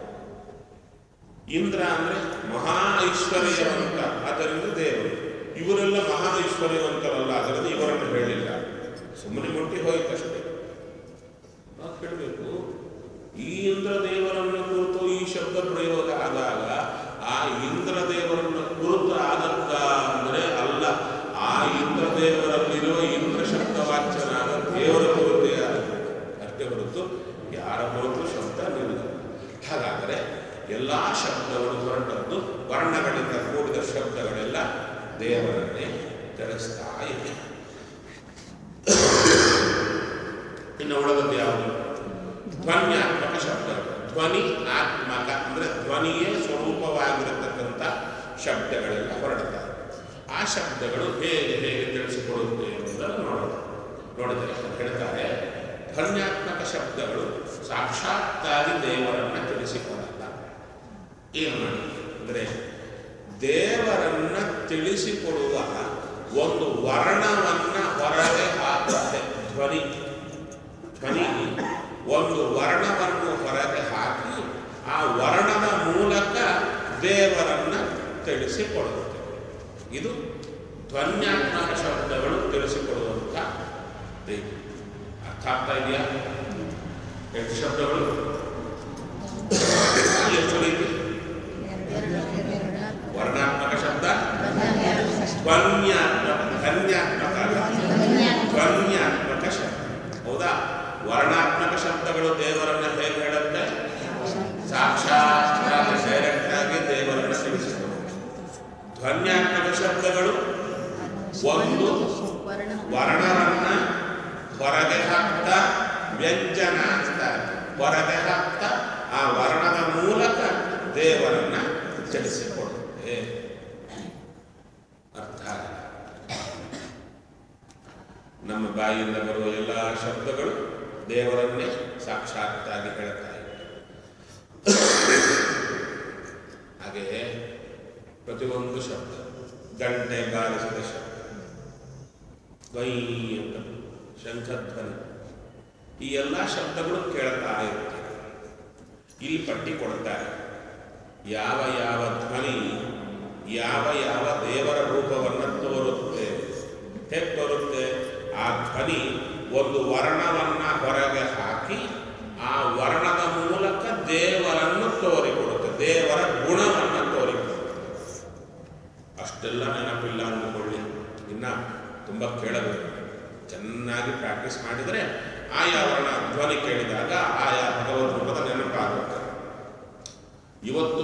ಇಂದ್ರ ಅಂದ್ರೆ ಮಹಾ ಐಶ್ವರ್ಯವಂತ ಅದರಿಂದ ದೇವರು ಇವರೆಲ್ಲ ಮಹಾ ಐಶ್ವರ್ಯವಂತರಲ್ಲ ಅದರಿಂದ ಇವರನ್ನು ಹೇಳಿಲ್ಲ ಸುಮ್ಮನೆ ಮುಟ್ಟಿ ಹೋಯ್ತಷ್ಟೇ ನಾವು ಕೇಳಬೇಕು ಈ ಇಂದ್ರ ದೇವರನ್ನು ಕುರಿತು ಈ ಶಬ್ದ ಪ್ರಯೋಗ ಆದಾಗ ಆ ಇಂದ್ರ ದೇವರನ್ನು ಕುರಿತು ಆದದ್ದ ಅಂದರೆ ಅಲ್ಲ ಆ ಇಂದ್ರ ದೇವರಲ್ಲಿರುವ ಇಂದ್ರ ಶಬ್ದವಾಚ್ಯನಾದ ದೇವರ ಕುರಿತೇ ಆಗುತ್ತೆ ಅಷ್ಟೇ ಹೊರತು ಯಾರ ಕುರಿತು ಶಬ್ದ ನಿಲ್ಲ ಹಾಗಾದರೆ ಎಲ್ಲ ಶಬ್ದಗಳು ಹೊರಟದ್ದು ವರ್ಣಗಳಿಂದ ಕೂಡಿದ ಶಬ್ದಗಳೆಲ್ಲ ದೇವರನ್ನೇ ತಿಳಿಸ್ತಾ ಇದೆ ಇನ್ನು ಉಳಿದದ್ದು ಯಾವುದು ಧ್ವನ್ಯಾತ್ಮಕ ಶಬ್ದಗಳು ಧ್ವನಿ ಆತ್ಮಕ ಅಂದ್ರೆ ಧ್ವನಿಯೇ ಸ್ವರೂಪವಾಗಿರತಕ್ಕಂಥ ಶಬ್ದಗಳೆಲ್ಲ ಹೊರಡುತ್ತವೆ ಆ ಶಬ್ದಗಳು ಹೇಗೆ ಹೇಗೆ ತಿಳಿಸಿಕೊಡುತ್ತೆ ಎಂಬುದನ್ನು ನೋಡೋಣ ನೋಡಿದರೆ ಹೇಳ್ತಾರೆ ಧ್ವನ್ಯಾತ್ಮಕ ಶಬ್ದಗಳು ಸಾಕ್ಷಾತ್ತಾಗಿ ದೇವರನ್ನ ತಿಳಿಸಿಕೊಡಲ್ಲ ಏನು ಮಾಡಿ ಅಂದರೆ ದೇವರನ್ನ ತಿಳಿಸಿಕೊಡುವ ಒಂದು ವರ್ಣವನ್ನ ಹೊರಗೆ ಹಾಕುತ್ತೆ ಧ್ವನಿ ಧ್ವನಿ ಒಂದು ವರ್ಣವನ್ನು ಹೊರಗೆ ಹಾಕಿ ಆ ವರ್ಣದ ಮೂಲಕ ದೇವರನ್ನ ತಿಳಿಸಿಕೊಡುತ್ತೆ ಇದು ಧ್ವನ್ಯಾತ್ಮಕ ಶಬ್ದಗಳು ತಿಳಿಸಿಕೊಡುವಂಥ ರೀತಿ ಅರ್ಥ ಆಗ್ತಾ ಇದೆಯಾ ಎಷ್ಟು ಶಬ್ದಗಳು ಎಷ್ಟು ರೀತಿ ವರ್ಣಾತ್ಮಕ ಶಬ್ದ ಧ್ವನ್ಯಾತ್ಮಕ ಧನ್ಯಾತ್ಮಕ ಅಲ್ಲ. ಧ್ವನ್ಯಾತ್ಮಕ ಶಬ್ದ ಹೌದಾ ವರ್ಣಾತ್ಮಕ ಶಬ್ದಗಳು ದೇವರನ್ನ ಹೇಗೆ ಹೇಳುತ್ತೆ ಸಾಕ್ಷಾತ್ ಡೈರೆಕ್ಟ್ ಆಗಿ ದೇವರನ್ನ ತಿಳಿಸುತ್ತದೆ ಧ್ವನ್ಯಾತ್ಮಕ ಶಬ್ದಗಳು ಒಂದು ವರ್ಣ ವರ್ಣವನ್ನ ಹೊರಗೆ ಹಾಕ್ತಾ ವ್ಯಂಜನ ಅಂತ ಹೊರಗೆ ಹಾಕ್ತಾ ಆ ವರ್ಣದ ಮೂಲಕ ದೇವರನ್ನ ತಿಳಿಸಿಕೊಡುತ್ತೆ ಅರ್ಥ ಆಗಿಲ್ಲ. ನಮ್ಮ ಬಾಯಿಯಿಂದ ಬರುವ ಎಲ್ಲ ಶಬ್ದಗಳು ದೇವರನ್ನೇ ಸಾಕ್ಷಾತ್ತಾಗಿ ಹೇಳ್ತಾ ಇವೆ ಹಾಗೆಯೇ ಪ್ರತಿಯೊಂದು ಶಬ್ದ ಗಂಟೆ ಬಾರಿಸಿದ ಶಬ್ದ ಧ್ವೈ ಅಂತ ಶಂಖಧ್ವನಿ ಈ ಎಲ್ಲ ಶಬ್ದಗಳು ಕೇಳ್ತಾ ಇರ್ತವೆ ಇಲ್ಲಿ ಪಟ್ಟಿ ಕೊಡ್ತಾರೆ ಯಾವ ಯಾವ ಧ್ವನಿ ಯಾವ ಯಾವ ದೇವರ ರೂಪವನ್ನು ತೋರುತ್ತೆ ಹೇಗೆ ತೋರುತ್ತೆ ಆ ಧ್ವನಿ ಒಂದು ವರ್ಣವನ್ನ ಹೊರಗೆ ಹಾಕಿ ಆ ವರ್ಣದ ಮೂಲಕ ದೇವರನ್ನು ತೋರಿಕೊಡುತ್ತೆ ದೇವರ ಗುಣವನ್ನು ತೋರಿಕೊಡುತ್ತೆ ಅಷ್ಟೆಲ್ಲ ನೆನಪಿಲ್ಲ ಅಂದುಕೊಳ್ಳಿ ಇನ್ನ ತುಂಬ ಕೇಳಬೇಕು ಚೆನ್ನಾಗಿ ಪ್ರಾಕ್ಟೀಸ್ ಮಾಡಿದರೆ ಆಯಾ ವರ್ಣ ಧ್ವನಿ ಕೇಳಿದಾಗ ಆಯಾ ಭಗವದ್ ರೂಪದ ನೆನಪಾಗುತ್ತೆ ಇವತ್ತು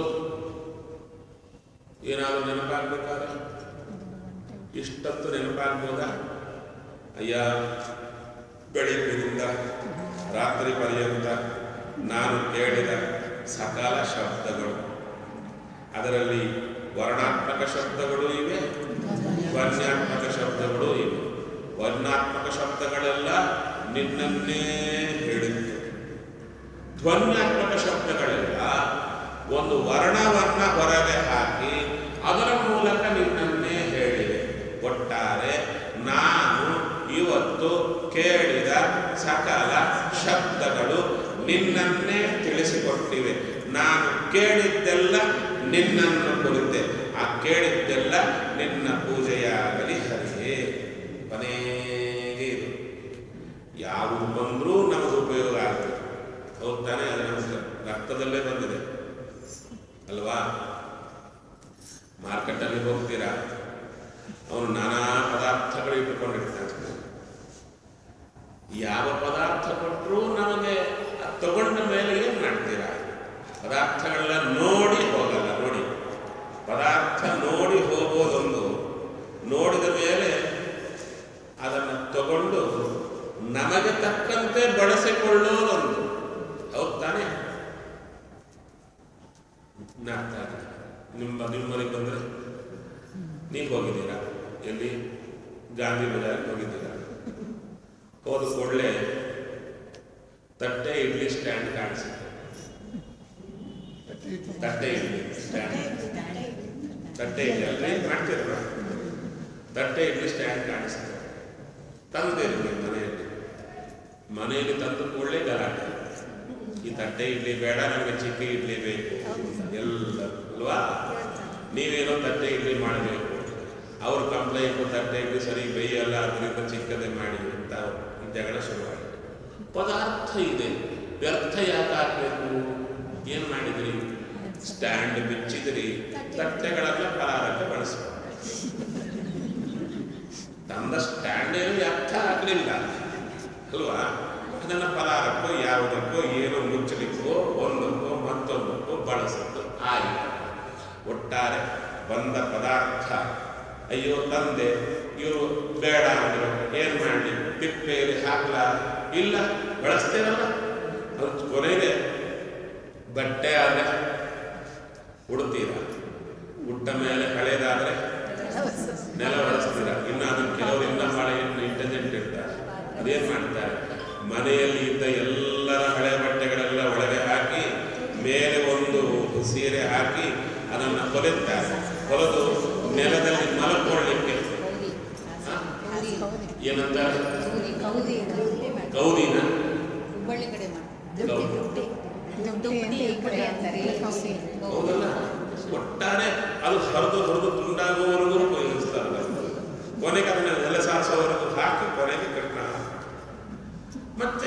ಏನಾದರೂ ನೆನಪಾಗಬೇಕಾದ್ರೆ ಇಷ್ಟೊತ್ತು ನೆನಪಾಗ್ಬೋದಾ ಅಯ್ಯ ಬೆಳಿಗ್ಗಿನಿಂದ ರಾತ್ರಿ ಪರ್ಯಂತ ನಾನು ಕೇಳಿದ ಸಕಲ ಶಬ್ದಗಳು ಅದರಲ್ಲಿ ವರ್ಣಾತ್ಮಕ ಶಬ್ದಗಳು ಇವೆ ಧ್ವನ್ಯಾತ್ಮಕ ಶಬ್ದಗಳು ಇವೆ ವರ್ಣಾತ್ಮಕ ಶಬ್ದಗಳೆಲ್ಲ ನಿನ್ನನ್ನೇ ಹೇಳಿತ್ತು ಧ್ವನ್ಯಾತ್ಮಕ ಶಬ್ದಗಳೆಲ್ಲ ಒಂದು ವರ್ಣವನ್ನ ಹೊರಗೆ ಹಾಕಿ ಅದರ ಮೂಲಕ ನಿನ್ನನ್ನೇ ಹೇಳಿದೆ ಒಟ್ಟಾರೆ ನಾನು ಇವತ್ತು ಕೇಳಿದ ಸಕಲ ಶಬ್ದಗಳು ನಿನ್ನನ್ನೇ ತಿಳಿಸಿಕೊಟ್ಟಿವೆ ನಾನು ಕೇಳಿದ್ದೆಲ್ಲ ನಿನ್ನನ್ನು ಕುರಿತೆ ಆ ಕೇಳಿದ್ದೆಲ್ಲ ನಿನ್ನ ಪೂಜೆಯಾಗಲಿ ಹರಿಯೇ ಕೊನೆಗೆ ಇದು ಯಾವುದು ಬಂದರೂ ನಮಗೆ ಉಪಯೋಗ ಆಗ್ತದೆ ಹೌದ್ ತಾನೇ ಅದು ನಮಗೆ ರಕ್ತದಲ್ಲೇ ಬಂದಿದೆ ಅಲ್ವಾ ಮಾರ್ಕೆಟಲ್ಲಿ ಹೋಗ್ತೀರಾ ಅವನು ನಾನಾ ಪದಾರ್ಥಗಳು ಇಟ್ಟುಕೊಂಡಿರ್ತಾನೆ ಯಾವ ಪದಾರ್ಥ ಕೊಟ್ಟರೂ ನಮಗೆ ಅದ್ ತಗೊಂಡ ಮೇಲೆ ಏನು ಮಾಡ್ತೀರಾ ಪದಾರ್ಥಗಳನ್ನ ನೋಡಿ ಹೋಗಲ್ಲ ನೋಡಿ ಪದಾರ್ಥ ನೋಡಿ ಹೋಗೋದೊಂದು ನೋಡಿದ ಮೇಲೆ ಅದನ್ನು ತಗೊಂಡು ನಮಗೆ ತಕ್ಕಂತೆ ಬಳಸಿಕೊಳ್ಳೋದೊಂದು ಹೌದ್ ತಾನೇ ಜ್ಞಾಪಕ ಆಗಿದೆ. ನಿಮ್ಮ ನಿಮ್ಮನೆಗೆ ಬಂದರೆ ನೀವು ಹೋಗಿದ್ದೀರಾ ಎಲ್ಲಿ ಗಾಂಧಿ ಬಜಾರ್ಗೆ ಹೋಗಿದ್ದೀರಾ ಹೋದ ಕೂಡಲೇ ತಟ್ಟೆ ಇಡ್ಲಿ ಸ್ಟ್ಯಾಂಡ್ ಕಾಣಿಸುತ್ತೆ ತಟ್ಟೆ ಇಡ್ಲಿ ಸ್ಟ್ಯಾಂಡ್ ತಟ್ಟೆ ಇಡ್ಲಿ ಅಲ್ರಿ ಮಾಡ್ತೀರಲ್ಲ ತಟ್ಟೆ ಇಡ್ಲಿ ಸ್ಟ್ಯಾಂಡ್ ಕಾಣಿಸುತ್ತೆ ತಂದಿರಿ ನಿಮ್ಮ ಮನೆಯಲ್ಲಿ ಮನೆಯಲ್ಲಿ ತಂದು ಕೂಡಲೇ ಗಲಾಟೆ ಈ ತಟ್ಟೆ ಇಡ್ಲಿ ಬೇಡ ನಮಗೆ ಚಿಕ್ಕ ಇಡ್ಲಿ ಬೇಕು ಎಲ್ಲ ಅಲ್ವಾ ನೀವೇನೋ ತಟ್ಟೆ ಇಡ್ಲಿ ಮಾಡಬೇಕು ಅವ್ರ ಕಂಪ್ಲೇಂಟ್ ತಟ್ಟೆ ಇಡ್ಲಿ ಸರಿ ಬೇಯಲ್ಲ ಅದರಿಂದ ಚಿಕ್ಕದೇ ಮಾಡಿ ಅಂತ ಈ ಜಗಳ ಶುರುವಾಗಿದೆ ಪದಾರ್ಥ ಇದೆ ವ್ಯರ್ಥ ಯಾಕೆ ಆಗಬೇಕು ಏನು ಮಾಡಿದ್ರಿ ಸ್ಟ್ಯಾಂಡ್ ಬಿಚ್ಚಿದ್ರಿ ತಟ್ಟೆಗಳೆಲ್ಲ ಪರಾರಕ್ಕೆ ಬಳಸ್ಬೇಕು ತಂದ ಸ್ಟ್ಯಾಂಡ್ ಏನು ವ್ಯರ್ಥ ಆಗಲಿಲ್ಲ ಅಲ್ವಾ ಅದನ್ನು ಪಲಾರಕ್ಕೋ ಯಾವುದಕ್ಕೋ ಏನೋ ಮುಚ್ಚಲಿಕ್ಕೋ ಒಂದಕ್ಕೋ ಮತ್ತೊಂದಕ್ಕೋ ಬಳಸೋದು ಆಯಿತು ಒಟ್ಟಾರೆ ಬಂದ ಪದಾರ್ಥ ಅಯ್ಯೋ ತಂದೆ ಇವರು ಬೇಡ ಅಂದರು ಏನು ಮಾಡಲಿ ತಿಪ್ಪೆಯಲ್ಲಿ ಹಾಕ್ಲ ಇಲ್ಲ ಬಳಸ್ತೇವಲ್ಲ ಅದು ಕೊನೆಗೆ ಬಟ್ಟೆ ಆದರೆ ಉಡ್ತೀರ ಉಟ್ಟ ಮೇಲೆ ಹಳೇದಾದರೆ ನೆಲ ಬಳಸ್ತೀರ ಇನ್ನು ಅದನ್ನು ಕೆಲವರಿಂದ ಭಾಳ ಇಂಟೆಲಿಜೆಂಟ್ ಇರ್ತಾರೆ ಅದೇನ್ ಮಾಡ್ತಾರೆ ಮನೆಯಲ್ಲಿ ಇದ್ದ ಎಲ್ಲರ ಹಳೆ ಬಟ್ಟೆಗಳೆಲ್ಲ ಒಳಗೆ ಹಾಕಿ ಮೇಲೆ ಒಂದು ಸೀರೆ ಹಾಕಿ ಅದನ್ನು ಹೊಲಿತಾರೆ ಹೊಲಿದು ನೆಲದಲ್ಲಿ ಮಲಕೊಳ್ಳಿಕ್ಕೆ ಹ? ಏನಂತಾರೆ ಕೌದಿ ಕೌದಿ ಮಾಡಿ ಗೌರಿನ ಹುಬ್ಬಳ್ಳಿ ಕಡೆ ಮಾಡಿ ಗೌರಿ. ದುಡ್ಡಿ ಈ ಕಡೆ ಅಂತಾರೆ ಕೌದಿ ಹೌದಲ್ಲ ಒಟ್ಟಾರೆ ಅದು ಹರಿದು ಹರಿದು ತುಂಡಾಗುವವರೆಗೂ ಉಪಯೋಗಿಸ್ತಾರೆ ಕೊನೆಗೆ ಅದನ್ನ ನೆಲ ಸಾರಿಸೋವರೆಗೂ ಹಾಕಿ ಕೊನೆಗೆ ಕಟ್ಟ ಮತ್ತೆ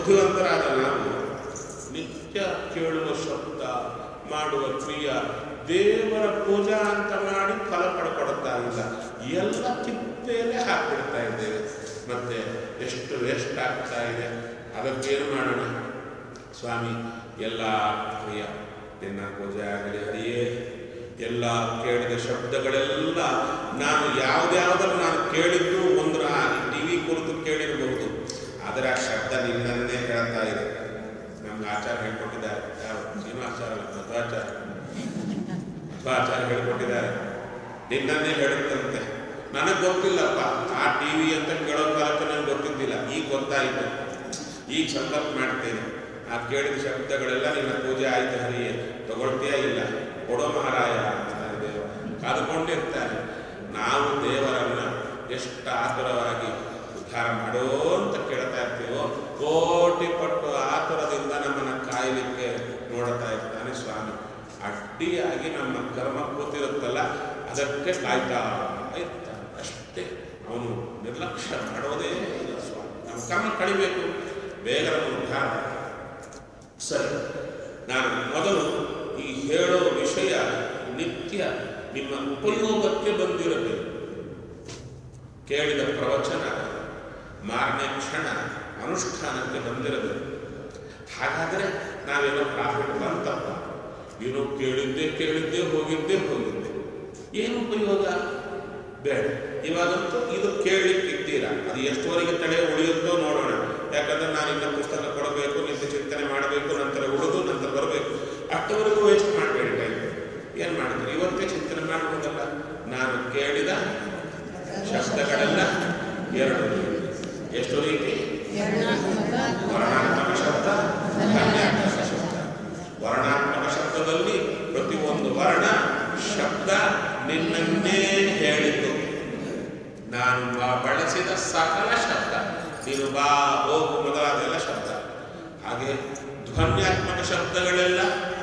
ಬುದ್ಧಿವಂತರಾದ ನಾವು ನಿತ್ಯ ಕೇಳುವ ಶಬ್ದ ಮಾಡುವ ಕ್ರಿಯ ದೇವರ ಪೂಜಾ ಅಂತ ಮಾಡಿ ಫಲ ಪಡ್ಕೊಡ್ತಾ ಇಲ್ಲ ಎಲ್ಲ ತಿಪ್ಪೆಯಲ್ಲೇ ಹಾಕ್ಬಿಡ್ತಾ ಇದ್ದೇವೆ ಮತ್ತೆ ಎಷ್ಟು ವೇಸ್ಟ್ ಆಗ್ತಾ ಇದೆ ಅದಕ್ಕೇನು ಮಾಡೋಣ ಸ್ವಾಮಿ ಎಲ್ಲ ಕ್ರಿಯ ನಿನ್ನ ಪೂಜೆ ಆಗಲಿ ಹರಿಯೇ ಎಲ್ಲ ಕೇಳಿದ ಶಬ್ದಗಳೆಲ್ಲ ನಾನು ಯಾವ್ದ್ಯಾವ್ದನ್ನು ನಾನು ಕೇಳಿದ್ದು ಒಂದು ಟಿ ವಿ ಕುರಿತು ಕೇಳಿರಬಹುದು ಆದರೆ ಆ ಶಬ್ದ ನಿನ್ನನ್ನೇ ಹೇಳ್ತಾ ಇದೆ ನಮ್ಗೆ ಆಚಾರ ಹೇಳ್ಕೊಟ್ಟಿದ್ದಾರೆ ಯಾವ ಶ್ರೀನಿವಾಚಾರ ಅಲ್ಲ ಮಧ್ವಾಚಾರ ಮಧ್ವಾಚಾರ ಹೇಳ್ಕೊಟ್ಟಿದ್ದಾರೆ ನಿನ್ನನ್ನೇ ಹೇಳುತ್ತಂತೆ ನನಗೆ ಗೊತ್ತಿಲ್ಲಪ್ಪ ಆ ಟಿ ವಿ ಅಂತ ಕೇಳೋ ಕಾಲಕ್ಕೆ ನನಗೆ ಗೊತ್ತಿದ್ದಿಲ್ಲ ಈಗ ಗೊತ್ತಾಯಿತು ಈಗ ಸಂಕಲ್ಪ ಮಾಡ್ತೇನೆ ಆ ಕೇಳಿದ ಶಬ್ದಗಳೆಲ್ಲ ನಿನ್ನ ಪೂಜೆ ಆಯ್ತು ಹರಿಯೇ ತಗೊಳ್ತೀಯಾ ಇಲ್ಲ ಕೊಡೋ ಮಹಾರಾಯ ಅಂತಾರೆ ದೇವ ಕಾದುಕೊಂಡಿರ್ತಾರೆ ನಾವು ದೇವರನ್ನ ಎಷ್ಟು ಆತುರವಾಗಿ ಉದ್ಧಾರ ಮಾಡೋ ಅಂತ ಕೇಳ್ತಾ ಇರ್ತೀವೋ ಕೋಟಿ ಪಟ್ಟು ಆತುರದಿಂದ ನಮ್ಮನ್ನ ಕಾಯಲಿಕ್ಕೆ ನೋಡ್ತಾ ಇರ್ತಾನೆ ಸ್ವಾಮಿ ಅಡ್ಡಿಯಾಗಿ ನಮ್ಮ ಕರ್ಮ ಕೂತಿರುತ್ತಲ್ಲ ಅದಕ್ಕೆ ಕಾಯ್ತಾ ಇರ್ತಾನೆ ಅಷ್ಟೇ ಅವನು ನಿರ್ಲಕ್ಷ್ಯ ಮಾಡೋದೇ ಇಲ್ಲ ಸ್ವಾಮಿ ನಮ್ಮ ಕರ್ಮ ಕಡಿಬೇಕು ಬೇಗ ನಮ್ಮ ಉದ್ಧಾರ ಸರಿ ನಾನು ಮೊದಲು ಈ ಹೇಳೋ ವಿಷಯ ನಿತ್ಯ ನಿಮ್ಮ ಉಪಯೋಗಕ್ಕೆ ಬಂದಿರಬೇಕು ಕೇಳಿದ ಪ್ರವಚನ ಮಾರನೇ ಕ್ಷಣ ಅನುಷ್ಠಾನಕ್ಕೆ ಬಂದಿರಬೇಕು ಹಾಗಾದರೆ ನಾವೇನೋ ಪ್ರಾಫಿಟ್ ಬಂತಪ್ಪ ಏನೋ ಕೇಳಿದ್ದೆ ಕೇಳಿದ್ದೆ ಹೋಗಿದ್ದೆ ಹೋಗಿದ್ದೆ ಏನು ಉಪಯೋಗ ಬೇಡ ಇವಾಗಂತೂ ಇದು ಕೇಳಲಿಕ್ಕಿದ್ದೀರಾ ಅದು ಎಷ್ಟುವರೆಗೆ ತಡೆ ಉಳಿಯುತ್ತೋ ನೋಡೋಣ ಯಾಕಂದ್ರೆ ನಾನು ಇನ್ನ ಪುಸ್ತಕ ಕೊಡಬೇಕು ನಿತ್ಯ ಚಿಂತನೆ ಮಾಡಬೇಕು ನಂತರ ಉಳಿದು ನಂತರ ಬರಬೇಕು ಅಷ್ಟವರೆಗೂ ವೇಸ್ಟ್ ಮಾಡಬೇಡಿ ಟೈಮ್ ಏನು ಮಾಡ್ತೀರಿ ಇವತ್ತೇ ಚಿಂತನೆ ಮಾಡ್ಬೋದಲ್ಲ ನಾನು ಕೇಳಿದ ಶಬ್ದಗಳೆಲ್ಲ ಎರಡು ಎಷ್ಟು ರೀತಿ ವರ್ಣಾತ್ಮಕ ಶಬ್ದ ಧ್ವನ್ಯಾತ್ಮಕ ಶಬ್ದ ವರ್ಣಾತ್ಮಕ ಶಬ್ದದಲ್ಲಿ ಪ್ರತಿಯೊಂದು ವರ್ಣ ಶಬ್ದ ನಿನ್ನನ್ನೇ ಹೇಳಿತು ನಾನು ಬಾ- ಬಳಸಿದ ಸಕಲ ಶಬ್ದ ನೀನು ಬಾ ಹೋಗು ಮೊದಲಾದೆಲ್ಲ ಶಬ್ದ ಹಾಗೆ ಧ್ವನ್ಯಾತ್ಮಕ ಶಬ್ದಗಳೆಲ್ಲ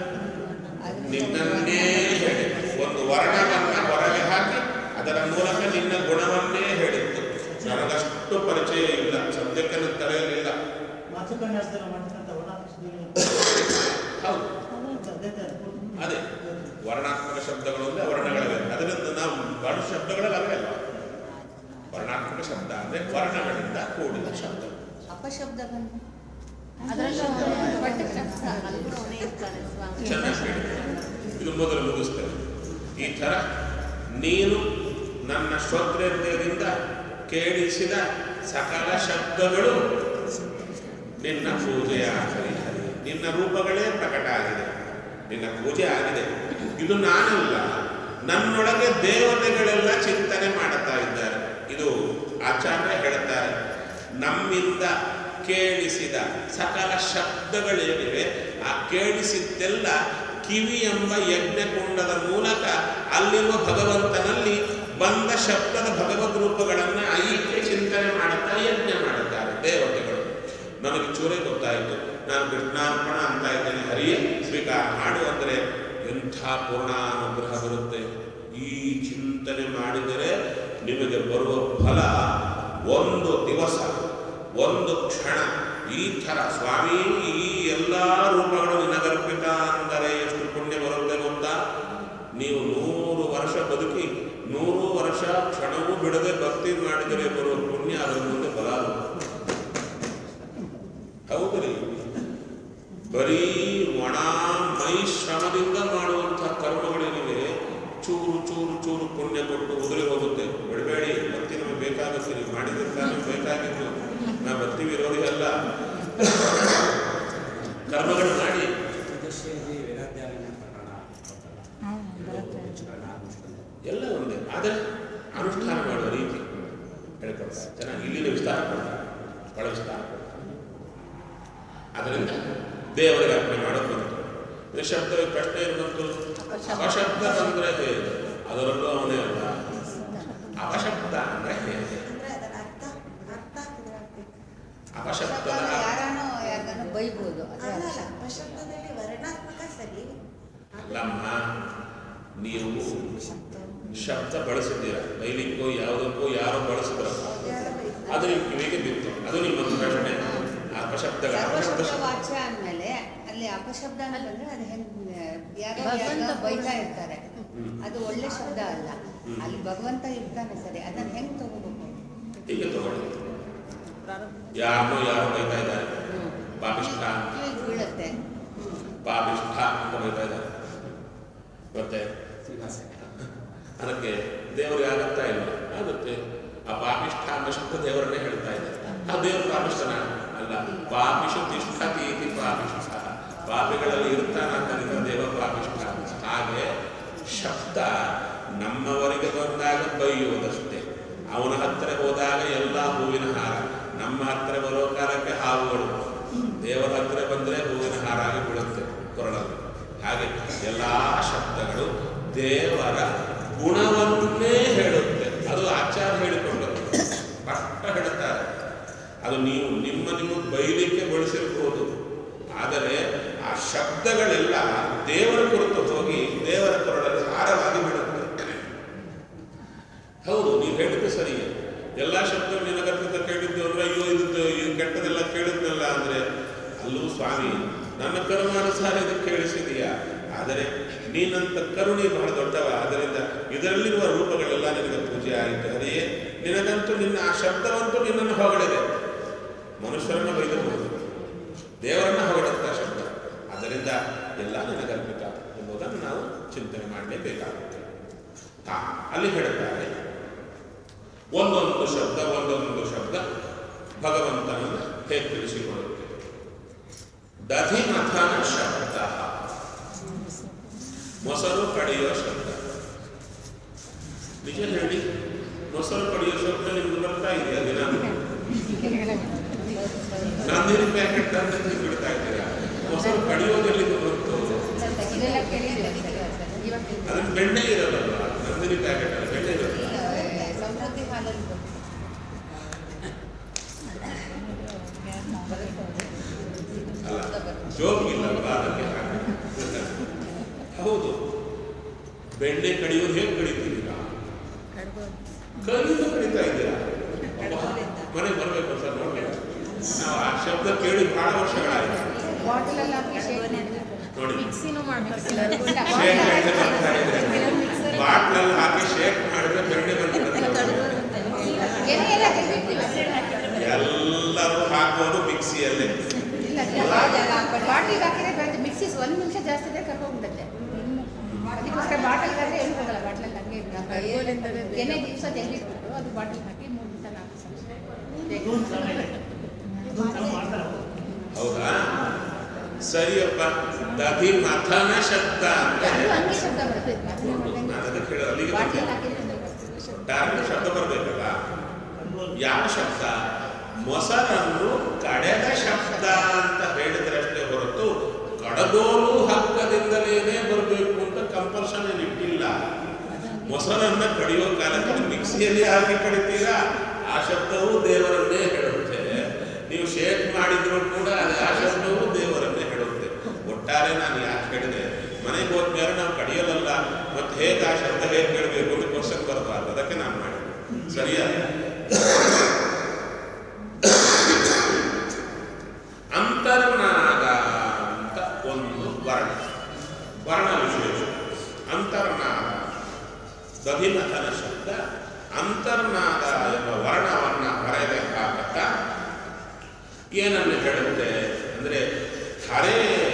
ನಿನ್ನನ್ನೇ ಹೇಳಿ ಒಂದು ವರ್ಣವನ್ನ ಹೊರಗೆ ಹಾಕಿ ಅದರ ಮೂಲಕ ನಿನ್ನ ಗುಣವನ್ನೇ ಹೇಳಿತ್ತು ನನಗಷ್ಟು ಪರಿಚಯ ಇಲ್ಲ ಸದ್ಯಕ್ಕೆ ನನ್ನ ತಲೆಯಲ್ಲಿಲ್ಲ ಮಾತುಕನ್ಯಾಸದಲ್ಲಿ ಮಾಡ್ತಕ್ಕಂಥ ಒಳಾಂಶದಲ್ಲಿ ಹೌದು ಅದೇ ತರ ಅದೇ ವರ್ಣಾತ್ಮಕ ಶಬ್ದಗಳು ಅಂದ್ರೆ ವರ್ಣಗಳಿವೆ ಅದರಿಂದ ನಾವು ವರ್ಣ ಶಬ್ದಗಳಲ್ಲಿ ಅವೇ ಅಲ್ಲ ವರ್ಣಾತ್ಮಕ ಶಬ್ದ ಅಂದ್ರೆ ವರ್ಣಗಳಿಂದ ಕೂಡಿದ ಶಬ್ದ ಅಪಶಬ್ದ ಬಂದು ಅದರಲ್ಲೂ ಒಟ್ಟು ಶಬ್ದ ಅಲ್ಲೂ ಅವನೇ ಇರ್ತಾನೆ ಸ್ವಾಮಿ ಚೆನ್ನಾಗಿ ಹೇಳಿದೆ. ಇದು ಮೊದಲು ಮುಗಿಸ್ತೇನೆ ಈ ಥರ ನೀನು ನನ್ನ ಶ್ರೋತ್ರೇಂದ್ರದಿಂದ ಕೇಳಿಸಿದ ಸಕಲ ಶಬ್ದಗಳು ನಿನ್ನ ಪೂಜೆಯ ಹರಿ ಹರಿ ನಿನ್ನ ರೂಪಗಳೇ ಪ್ರಕಟ ಆಗಿದೆ ನಿನ್ನ ಪೂಜೆ ಆಗಿದೆ ಇದು ನಾನಲ್ಲ ನನ್ನೊಳಗೆ ದೇವತೆಗಳೆಲ್ಲ ಚಿಂತನೆ ಮಾಡುತ್ತಾ ಇದ್ದಾರೆ ಇದು ಆಚಾರ್ಯ ಹೇಳುತ್ತಾರೆ ನಮ್ಮಿಂದ ಕೇಳಿಸಿದ ಸಕಲ ಶಬ್ದಗಳೇನಿವೆ ಆ ಕೇಳಿಸಿದ್ದೆಲ್ಲ ಕಿವಿ ಎಂಬ ಯಜ್ಞಕುಂಡದ ಮೂಲಕ ಅಲ್ಲಿರುವ ಭಗವಂತನಲ್ಲಿ ಬಂದ ಶಬ್ದದ ಭಗವದ್ ರೂಪಗಳನ್ನು ಐಕ್ಯ ಚಿಂತನೆ ಮಾಡುತ್ತಾ ಯಜ್ಞ ಮಾಡುತ್ತಾರೆ ದೇವತೆಗಳು ನನಗೆ ಚೂರೇ ಗೊತ್ತಾಯಿತು ನಾನು ಕೃಷ್ಣಾರ್ಪಣ ಅಂತ ಇದ್ದೇನೆ ಹರಿಯೇ ಸ್ವೀಕಾರ ಮಾಡು ಅಂದರೆ ಎಂಥ ಪೂರ್ಣಾನುಗ್ರಹ ಬರುತ್ತೆ ಈ ಚಿಂತನೆ ಮಾಡಿದರೆ ನಿಮಗೆ ಬರುವ ಫಲ ಒಂದು ದಿವಸ ಒಂದು ಕ್ಷಣ ಈ ಥರ ಸ್ವಾಮಿ ಈ ಎಲ್ಲ ರೂಪಗಳು ನಿನಗರ್ಪಿತ ಅಂದರೆ ಎಷ್ಟು ಪುಣ್ಯ ಬರುತ್ತೆ ಗೊತ್ತಾ ನೀವು ನೂರು ವರ್ಷ ಬದುಕಿ ನೂರು ವರ್ಷ ಕ್ಷಣವೂ ಬಿಡದೆ ಭಕ್ತಿ ಮಾಡಿದರೆ ಬರುವ ಪುಣ್ಯ ಅದರ ಮುಂದೆ ಬಲ ಹೌದ್ರಿ ಬರೀ ಒಣ ಮೈ ಶ್ರಮದಿಂದ ಮಾಡುವಂಥ ಕರ್ಮಗಳೇನಿವೆ ಚೂರು ಚೂರು ಚೂರು ಪುಣ್ಯ ಕೊಟ್ಟು ಉದುರಿ ಹೋಗುತ್ತೆ ಬಿಡಬೇಡಿ ಭಕ್ತಿ ನಮಗೆ ಬೇಕಾಗುತ್ತೆ ನೀವು ಮಾಡಿದ್ರೆ ನಮಗೆ ಬೇಕಾಗಿತ್ತು ನಾ ಭಕ್ತಿ ವಿರೋಧಿ ಅಲ್ಲ ಕರ್ಮಗಳು ಮಾಡಿ ಚತುರ್ದಶಿಯಲ್ಲಿ ವೇದಾಧ್ಯಾಯನ ಪ್ರಕರಣ ಗೊತ್ತಲ್ಲ? ಎಲ್ಲ ಒಂದೇ ಆದರೆ ಅನುಷ್ಠಾನ ಮಾಡುವ ರೀತಿ ಹೇಳ್ಕೊಡ್ತಾರೆ ಚೆನ್ನಾಗಿ ಇಲ್ಲಿನ ವಿಸ್ತಾರ ಕೊಡ್ತಾರೆ ಬಹಳ ವಿಸ್ತಾರ ಕೊಡ್ತಾರೆ ಅದರಿಂದ ದೇವರಿಗೆ ಅರ್ಪಣೆ ಮಾಡೋದು ಬಂತು ಇದು ಶಬ್ದ ಪ್ರಶ್ನೆ ಏನು ಬಂತು ಅಪಶಬ್ದ ಅಂದ್ರೆ ಹೇಗೆ ಅದರಲ್ಲೂ ಅವನೇ ಅಲ್ಲ ಅಪಶಬ್ದ ಅಂದ್ರೆ ಹೇಗೆ ಅಂದ್ರೆ ಅದರ ಅರ್ಥ ಅರ್ಥ ಆಗ್ತದೆ ಆಗ್ಬೇಕು. ಅಪಶಬ್ದದ ಯಾರನ್ನೋ ಯಾರನ್ನೋ ಬೈಬೋದು ಅದೇ ಅಲ್ಲ ಅರ್ಥ. ಅಪಶಬ್ದದಲ್ಲಿ ವರ್ಣಾತ್ಮಕ ಸರಿ ಅಲ್ಲಮ್ಮ ನೀವು ಶಬ್ದ ಬಳಸಿದ್ದೀರ ಬೈಲಿಕ್ಕೋ ಯಾವುದಕ್ಕೋ ಯಾರೋ ಬಳಸಿದ್ರಪ್ಪ ಅದು ನಿಮ್ಮ ಕಿವಿಗೆ ಬಿತ್ತು ಅದು ನಿಮ್ಮ ಪ್ರಶ್ನೆ ಆ ಅಪಶಬ್ದಗಳ ಅಪಶಬ್ದ ಸರ್ವಶಬ್ದ ವಾಚ್ಯ ಅಂದ್ಮೇಲೆ ಅಲ್ಲಿ ಅಪಶಬ್ದ ಅಂತಂದ್ರೆ ಅದು ಹೆಂಗ್ ಯಾರೋ ಭಗವಂತ ಯಾರೋ ಬೈತಾ ಪೂರ್ಣ- ಇರ್ತಾರೆ ಹ್ಮ್. ಅದು ಒಳ್ಳೆ ಶಬ್ದ ಅಲ್ಲ ಹ್ಮ್. ಅಲ್ಲಿ ಭಗವಂತ ಇರ್ತಾನೆ ಸರಿ ಅದನ್ನ ಹೆಂಗ್ ತಗೋಬೇಕು ಹೀಗೆ ತಗೊಳ್ಳಿ ಪ್ರಾರಬ್ಧ ಯಾರನ್ನೋ ಯಾರೋ ಬೈತಾ ಇದ್ದಾರೆ ಪಾಪಿಷ್ಠ ಕಿವಿಗ್ ಬೀಳುತ್ತೆ ಪಾಪಿಷ್ಠ ಅಂತ ಬೈತಾ ಇದ್ದಾರೆ ಮತ್ತೆ ಶ್ರೀನಿವಾಸ ಅದಕ್ಕೆ ದೇವರು ಆಗುತ್ತಾ ಇಲ್ಲ ಆಗುತ್ತೆ ಆ ಪಾಪಿಷ್ಠ ಅನ್ನೋ ಶಬ್ದ ದೇವರನ್ನೇ ಹೇಳ್ತಾ ಇದೆ ಆ ದೇವರು ಪಾಪಿಷ್ಠನ ಅಲ್ಲ ಪಾಪಿಷು ತಿಷ್ಠತಿ ಇತಿ ಪಾಪಿಷ್ಠ ಪಾಪಿಗಳಲ್ಲಿ ಇರ್ತಾನಂತರಿಂದ ದೇವ ಪಾಪಿಷ್ಠ ಹಾಗೆ ಶಬ್ದ ನಮ್ಮವರಿಗೆ ಬಂದಾಗ ಬೈಯುವುದಷ್ಟೇ ಅವನ ಹತ್ತಿರ ಹೋದಾಗ ಎಲ್ಲ ಹೂವಿನ ಹಾರ ನಮ್ಮ ಹತ್ತಿರ ಬರೋ ಕಾಲಕ್ಕೆ ಹಾವುಗಳು ದೇವರ ಹತ್ತಿರ ಬಂದರೆ ಹೂವಿನ ಹಾರ ಆಗಿ ಬೀಳುತ್ತೆ ಕೊರಳಲ್ಲಿ ಹಾಗೆ ಎಲ್ಲ ಶಬ್ದಗಳು ದೇವರ ಗುಣವನ್ನೇ ಹೇಳುತ್ತೆ ಅದು ಆಚಾರ ಹೇಳಿಕೊಂಡದ್ದು ಸ್ಪಷ್ಟ ಹೇಳ್ತಾರೆ ಅದು ನೀವು ನಿಮ್ಮ ನಿಮ್ಮ ಬೈಲಿಕ್ಕೆ ಬಳಸಿರ್ಬೋದು ಆದರೆ ಆ ಶಬ್ದಗಳೆಲ್ಲ ದೇವರ ಕುರಿತು ಹೋಗಿ ದೇವರ ಕೊರಳಲ್ಲಿ ಹಾರವಾಗಿ ಬಿಡುತ್ತೆ ಹೌದು ನೀವು ಹೇಳಿದ್ದು ಸರಿಯೇ ಎಲ್ಲ ಶಬ್ದ ನಿನಗರ್ಪಿತ ಕೇಳಿದ್ದು ಅಂದ್ರೆ ಅಯ್ಯೋ ಇದು ಇದು ಕೆಟ್ಟದೆಲ್ಲ ಕೇಳಿದ್ನಲ್ಲ ಅಂದ್ರೆ ಅಲ್ಲೂ ಸ್ವಾಮಿ ನನ್ನ ಕರ್ಮಾನುಸಾರ ಇದು ಕೇಳಿಸಿದೀಯಾ ಆದರೆ ನೀನಂತ ಕರುಣೆ ಬಹಳ ದೊಡ್ಡವ ಆದ್ದರಿಂದ ಇದರಲ್ಲಿರುವ ರೂಪಗಳೆಲ್ಲ ನಿನಗೆ ಪೂಜೆ ಆಯಿತು ಹರಿಯೇ ನಿನಗಂತೂ ನಿನ್ನ ಆ ಶಬ್ದವಂತೂ ನಿನ್ನನ್ನು ಹೊಗಳಿದೆ ಮನುಷ್ಯರನ್ನ ಬೈದಬಹುದು ದೇವರನ್ನ ಹೊಗಡುತ್ತ ಶಬ್ದ ಆದ್ದರಿಂದ ಎಲ್ಲ ನಿನಗರ್ಪಿತ ಎಂಬುದನ್ನು ನಾವು ಚಿಂತನೆ ಮಾಡಲೇಬೇಕಾಗುತ್ತೆ ಹಾ ಅಲ್ಲಿ ಹೇಳ್ತಾರೆ ಒಂದೊಂದು ಶಬ್ದ ಒಂದೊಂದು ಶಬ್ದ ಭಗವಂತನನ್ನು ಹೇಗೆ ತಿಳಿಸಿಕೊಳ್ಳುತ್ತೆ ದಧಿಮಥನ ಶಬ್ದ ಮೊಸರು ಕಡಿಯುವ ಶಬ್ದ ನಿಜ ಹೇಳಿ ಮೊಸರು ಕಡಿಯುವ ಶಬ್ದ ನಿಮ್ಗೆ ಬರ್ತಾ ಇದೆಯಾ ದಿನ ನಂದಿನಿ ಪ್ಯಾಕೆಟ್ ಅಂತ ಬಿಡ್ತಾ ಇದ್ದೀರಾ ಮೊಸರು ಕಡಿಯೋದಲ್ಲಿ ಬಂತು ಇದೆಲ್ಲ ಕೇಳಿದ್ದೀವಿ ಸರ್ ಇವಾಗ ಅದನ್ನ ಬೆಣ್ಣೆ ಇರಲ್ಲ ನಂದಿನಿ ಪ್ಯಾಕೆಟ್ ಅಲ್ಲಿ ಬೆಣ್ಣೆ ಇರಲ್ಲ ಸಮೃದ್ಧಿ ಹಾಲಲ್ಲಿ ಬಂತು. ಅಲ್ಲ ಜೋಗ್ ಇಲ್ಲಲ್ವ ಅದಕ್ಕೆ ಹಾಗೆ. ಹೌದು ಬೆಣ್ಣೆ ಕಡಿಯೋದು ಹೇಗೆ ಕಡಿತೀರಾ ಕಡ್ಬೋದು ಕಲಿದು ಕಡಿತಾ ಇದ್ದೀರಾ ಮನೆಗೆ ಬರ್ಬೇಕು ಸರ್ ನೋಡ್ಬೇಕು ನಾವು ಆ ಶಬ್ದ ಕೇಳಿ ಬಹಳ ವರ್ಷಗಳಾಯ್ತು ಬಾಟಲೆಲ್ಲ ಹಾಕಿ ಶೇಕ್ ಮಾಡಿದ್ರೆ ನೋಡಿ ಮಿಕ್ಸಿನೂ ಮಾಡ್ತಾರೆ ಶೇಕ್ ಬೆಣ್ಣೆ ಬರ್ತಾ ಇದೆ ಬಾಟ್ಲಲ್ಲಿ ಹಾಕಿ ಶೇಕ್ ಮಾಡಿದ್ರೆ ಬೆಣ್ಣೆ ಬಂದ್ಬಿಡುತ್ತೆ ಎಣ್ಣೆ ಎಲ್ಲ ತೆಗ್ದಿರ್ತೀವಿ ಎಲ್ಲರೂ ಹಾಕೋದು ಮಿಕ್ಸಿಯಲ್ಲೇ ಇಲ್ಲ ಬಾಟ್ಲಿಗೆ ಹಾಕಿದ್ರೆ ಬೆಳೆದು ಮಿಕ್ಸಿ ಒಂದು ನಿಮಿಷ ಜಾಸ್ತಿ ಇದ್ರೆ ಕರ್ಕೊಂಡ್ಬಿಡುತ್ತೆ ಅದಕ್ಕೋಸ್ಕರ ಬಾಟಲ್ ಹಾಕಿದ್ರೆ ಏನು ಹೋಗಲ್ಲ ಬಾಟ್ಲಲ್ಲಿ ಹಂಗೆ ಕೈಗೋಲಿಂದಲೇ ಬೇಗ ಎಣ್ಣೆ ದಿವಸ ತೆಗೆದಿಟ್ಬಿಟ್ಟು ಅದು ಬಾಟಲ್ ಹಾಕಿ ಮೂರು ನಿಮಿಷ ನಾಲ್ಕು ಇದೊಂದು ಸಮಯ ಇದೊಂದು ಸಲ ಮಾಡ್ತಾರೆ ಹೌದಾ ಸರಿಯಪ್ಪ ದಧಿ ಮಥನ ಶಬ್ದ ಅಂತ ಅದು ಹಂಗೆ ಶಬ್ದ ಬರುತ್ತೆ ಅದನ್ನ ಮಾಡ್ದಂಗೆ ನಾನು ಅದಕ್ಕೆ ಹೇಳೋದು ಅಲ್ಲಿಗೆ ಬಾಟ್ಲಲ್ಲಿ ಬರ್ತೀನಿ. ಹಾಕಿದ್ರೆ ಒಟ್ಟಾರೆ ಶಬ್ದ ಬರಬೇಕಲ್ಲ ಕಣ್ಗೋಲು ಯಾವ ಶಬ್ದ ಮೊಸರನ್ನು ಕಡೆದ ಶಬ್ದ ಅಂತ ಹೇಳಿದ್ರಷ್ಟೇ ಹೊರತು ಕಡಗೋಲು ಹಕ್ಕದಿಂದಲೇನೆ ಬರಬೇಕು ಅಂತ ಕಂಪಲ್ಷನ್ ಏನು ಇಟ್ಟಿಲ್ಲ ಮೊಸರನ್ನ ಕಡಿಯೋ ಕಾಲಕ್ಕೆ ಮಿಕ್ಸಿಯಲ್ಲಿ ಹಾಕಿ ಕಡಿತೀರಾ ಆ ಶಬ್ದವು ದೇವರನ್ನೇ ಹೇಳುತ್ತೆ ನೀವು ಶೇಕ್ ಮಾಡಿದ್ರು ಕೂಡ ಅದು ಆ ಶಬ್ದವು ದೇವರನ್ನೇ ಹೇಳುತ್ತೆ ಒಟ್ಟಾರೆ ನಾನು ಯಾಕೆ ಹೇಳಿದೆ ಮನೆಗೆ ಹೋದ್ಮೇಲೆ ನಾವು ಕಡಿಯಲಲ್ಲ ಮತ್ತೆ ಹೇಗೆ ಆ ಶಬ್ದ ಹೇಗೆ ಕೇಳಬೇಕು ಅಂತ ಕ್ವಶನ್ ಬರಬಾರ್ದು ಅದಕ್ಕೆ ನಾನು ಮಾಡಿದೆ ಸರಿಯಾ ಅಂತರ್ನಾದ ಅಂತ ಒಂದು ವರ್ಣ ವರ್ಣ ವಿಶೇಷ ಅಂತರ್ನಾದ ದಧಿಮಥನ ಶಬ್ದ ಅಂತರ್ನಾದ ಎಂಬ ವರ್ಣವನ್ನ ಬರೆಯಬೇಕಾಗತ್ತ ಏನನ್ನು ಹೇಳುತ್ತೆ ಅಂದರೆ ಹರೇ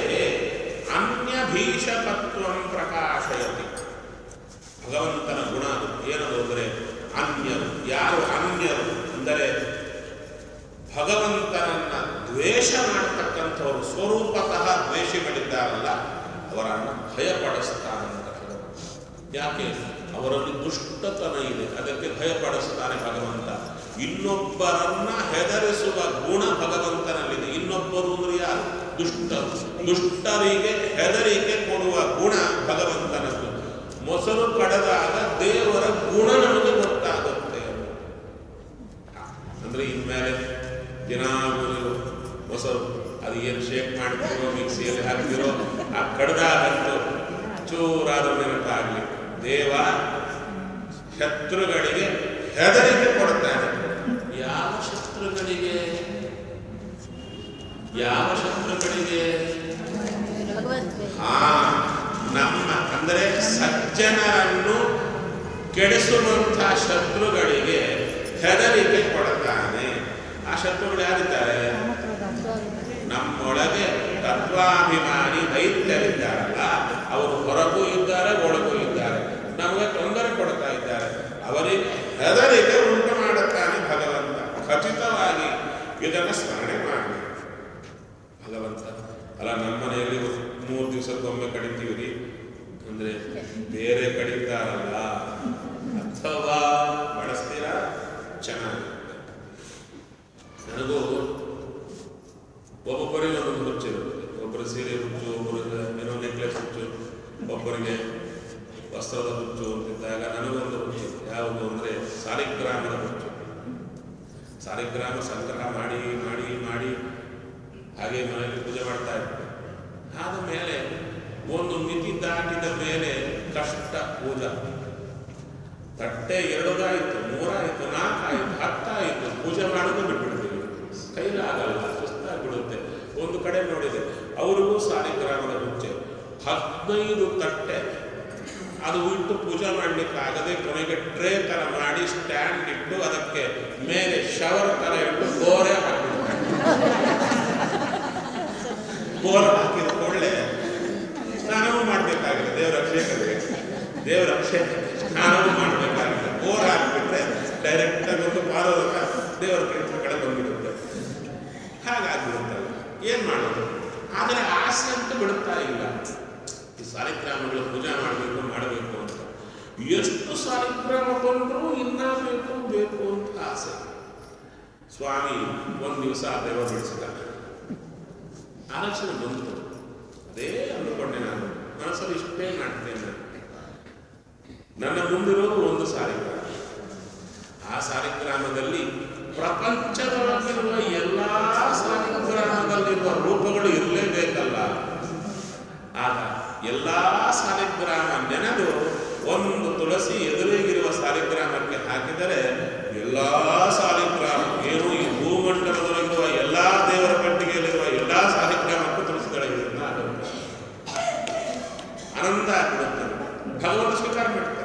ಅನ್ಯಭೀಷಕತ್ವಂ ಪ್ರಕಾಶಯತಿ ಭಗವಂತನ ಗುಣ ಅದು ಏನದು ಅಂದರೆ ಅನ್ಯರು ಯಾರು ಅನ್ಯರು ಅಂದರೆ ಭಗವಂತನನ್ನ ದ್ವೇಷ ಮಾಡತಕ್ಕಂಥವರು ಸ್ವರೂಪತಃ ದ್ವೇಷಗಳಿದ್ದಾರಲ್ಲ ಅವರನ್ನು ಭಯಪಡಿಸ್ತಾನಂತ ಭಗವಂತ ಯಾಕೆ ಅವರಲ್ಲಿ ದುಷ್ಟತನ ಇದೆ ಅದಕ್ಕೆ ಭಯಪಡಿಸ್ತಾನೆ ಭಗವಂತ ಇನ್ನೊಬ್ಬರನ್ನ ಹೆದರಿಸುವ ಗುಣ ಭಗವಂತನಲ್ಲಿದೆ ಇನ್ನೊಬ್ಬರು ಅಂದ್ರೆ ಯಾರು ದುಷ್ಟರು ದುಷ್ಟರಿಗೆ ಹೆದರಿಕೆ ಕೊಡುವ ಗುಣ ಭಗವಂತನದ್ದು ಮೊಸರು ಕಳೆದಾಗ ದೇವರ ಗುಣ ನಮಗೆ ಗೊತ್ತಾಗುತ್ತೆ ಅಂದ್ರೆ ಇನ್ಮೇಲೆ ದಿನಾಗೂ ನೀವು ಮೊಸರು ಅದು ಏನು ಶೇಕ್ ಮಾಡ್ತಿರೋ ಮಿಕ್ಸಿಯಲ್ಲಿ ಹಾಕ್ತಿರೋ ಆ ಕಡ್ದಾಗಂತೂ ಚೂರಾದ್ರೂ ನೆನಪಾಗಲಿ ದೇವ ಶತ್ರುಗಳಿಗೆ ಹೆದರಿಕೆ ಕೊಡ್ತಾನೆ ಯಾವ ಶತ್ರುಗಳಿಗೆ ಯಾವ ಶತ್ರುಗಳಿಗೆ ಭಗವದ್ ಆ ನಮ್ಮ ಅಂದರೆ ಸಜ್ಜನರನ್ನು ಕೆಡಿಸುವಂಥ ಶತ್ರುಗಳಿಗೆ ಹೆದರಿಕೆ ಕೊಡ್ತಾನೆ ಆ ಶತ್ರುಗಳು ಯಾರಿದ್ದಾರೆ ನಮ್ಮೊಳಗೆ ತತ್ವಾಭಿಮಾನಿ ದೈತ್ಯರಿದ್ದಾರಲ್ಲ ಅವರು ಹೊರಗೂ ಇದ್ದಾರೆ ಒಳಗೂ ಇದ್ದಾರೆ ನಮಗೆ ತೊಂದರೆ ಕೊಡ್ತಾ ಇದ್ದಾರೆ ಅವರಿಗೆ ಹೆದರಿಕೆ ಉಂಟು ಮಾಡುತ್ತಾನೆ ಭಗವಂತ ಖಚಿತವಾಗಿ ಇದನ್ನು ಸ್ಮರಣೆ ಮಾಡಬೇಕು ಭಗವಂತ ಅಲ್ಲ ನಮ್ಮ ಮನೆಯಲ್ಲಿ ಮೂರು ದಿವಸಕ್ಕೊಮ್ಮೆ ಕಡಿತೀವಿ ರೀ ಅಂದರೆ ಬೇರೆ ಕಡಿತಾರಲ್ಲ ಅಥವಾ ಬಳಸ್ತೀರಾ ಚೆನ್ನಾಗಿರುತ್ತೆ ನನಗೂ ಒಬ್ಬೊಬ್ಬರಿಗೆ ಒಂದೊಂದು ಹುಚ್ಚಿರುತ್ತೆ ಒಬ್ಬರು ಸೀರೆ ಹುಚ್ಚು ಒಬ್ಬರಿಗೆ ಏನೋ ನೆಕ್ಲೆಸ್ ಹುಚ್ಚು ಒಬ್ಬರಿಗೆ ವಸ್ತ್ರದ ಹುಚ್ಚು ಅಂತಿದ್ದಾಗ ನನಗೊಂದು ಹುಚ್ಚು ಯಾವುದು ಅಂದರೆ ಸಾಲಿಗ್ರಾಮದ ಹುಚ್ಚು ಸಾಲಿಗ್ರಾಮ ಸಂಗ್ರಹ ಮಾಡಿ ಮಾಡಿ ಮಾಡಿ ಹಾಗೆ ಮನೆಯಲ್ಲಿ ಪೂಜೆ ಮಾಡ್ತಾ ಇದ್ದೆ ಆದ ಮೇಲೆ ಒಂದು ಮಿತಿ ದಾಟಿದ ಮೇಲೆ ಕಷ್ಟ ಪೂಜಾ ತಟ್ಟೆ ಎರಡದಾಯಿತು ಮೂರಾಯಿತು ನಾಲ್ಕಾಯಿತು ಹತ್ತಾಯಿತು ಪೂಜೆ ಮಾಡೋದು ಬಿಟ್ಬಿಡ್ತೀವಿ ಕೈಲಾಗಲ್ಲ ಸುಸ್ತಾಗ್ಬಿಡುತ್ತೆ ಒಂದು ಕಡೆ ನೋಡಿದೆ ಅವರಿಗೂ ಸಾಲಿಗ್ರಾಮದ ಮುಂಚೆ ಹದಿನೈದು ತಟ್ಟೆ ಅದು ಇಟ್ಟು ಪೂಜೆ ಮಾಡ್ಲಿಕ್ಕೆ ಆಗದೆ ಕೊನೆಗೆ ಟ್ರೇ ತರ ಮಾಡಿ ಸ್ಟ್ಯಾಂಡ್ ಇಟ್ಟು ಅದಕ್ಕೆ ಮೇಲೆ ಶವರ್ ತರ ಇಟ್ಟು ಬೋರೆ ಹಾಕಿಬಿಡ್ತಾರೆ ಬೋರ್ ಹಾಕಿದ ಕೂಡಲೇ ಸ್ನಾನವೂ ಮಾಡಬೇಕಾಗಿದೆ ದೇವರ ಅಭಿಷೇಕದಲ್ಲಿ ದೇವರ ಅಭಿಷೇಕ ಸ್ನಾನವೂ ಮಾಡಬೇಕಾಗಿದೆ ಬೋರ್ ಹಾಕಿಬಿಟ್ರೆ ಡೈರೆಕ್ಟ್ ಆಗಿ ಒಂದು ಪಾದೋದಕ ದೇವರ ಕಡೆ ಕಡೆ ಬಂದ್ಬಿಡುತ್ತೆ ಹಾಗಾಗ್ಬಿಡುತ್ತಲ್ಲ ಏನ್ ಮಾಡೋದು ಆದರೆ ಆಸೆ ಅಂತ ಬಿಡುತ್ತಾ ಇಲ್ಲ ಈ ಸಾಲಿಗ್ರಾಮಗಳು ಪೂಜೆ ಮಾಡಬೇಕು ಮಾಡಬೇಕು ಅಂತ ಎಷ್ಟು ಸಾಲಿಗ್ರಾಮ ಬಂದರೂ ಇನ್ನ ಬೇಕು ಬೇಕು ಅಂತ ಆಸೆ ಸ್ವಾಮಿ ಒಂದು ದಿವಸ ದೇವ ಬಿಡಿಸಿದ ಆಲೋಚನೆ ಬಂತು ಅದೇ ಅಂದುಕೊಂಡೆ ನಾನು ಮನಸ್ಸಲ್ಲಿ ಇಷ್ಟೇ ಮಾಡ್ತೇನೆ ನನ್ನ ಮುಂದಿರೋದು ಒಂದು ಸಾಲಿಗ್ರಾಮ ಆ ಸಾಲಿಗ್ರಾಮದಲ್ಲಿ ಪ್ರಪಂಚದೊಳಗಿರುವ ಎಲ್ಲ ಸಾಲಿಗ್ರಾಮದಲ್ಲಿರುವ ರೂಪಗಳು ಇರಲೇಬೇಕಲ್ಲ ಆಗ ಎಲ್ಲ ಸಾಲಿಗ್ರಾಮ ನೆನೆದು ಒಂದು ತುಳಸಿ ಎದುರಿಗಿರುವ ಸಾಲಿಗ್ರಾಮಕ್ಕೆ ಹಾಕಿದರೆ ಎಲ್ಲ ಸಾಲಿಗ್ರಾಮ ಏನು ಈ ಭೂಮಂಡಲದೊಳಗಿರುವ ಎಲ್ಲ ದೇವರ ಪಟ್ಟಿಗೆಯಲ್ಲಿರುವ ಎಲ್ಲ ಸಾಲಿಗ್ರಾಮಕ್ಕೂ ತುಳಸಿದೊಳಗಿರುವ ಆಗುತ್ತೆ ಆನಂದ ಆಗ್ಬಿಡುತ್ತೆ ಭಗವಂತ ಸ್ವೀಕಾರ ಮಾಡ್ತಾರೆ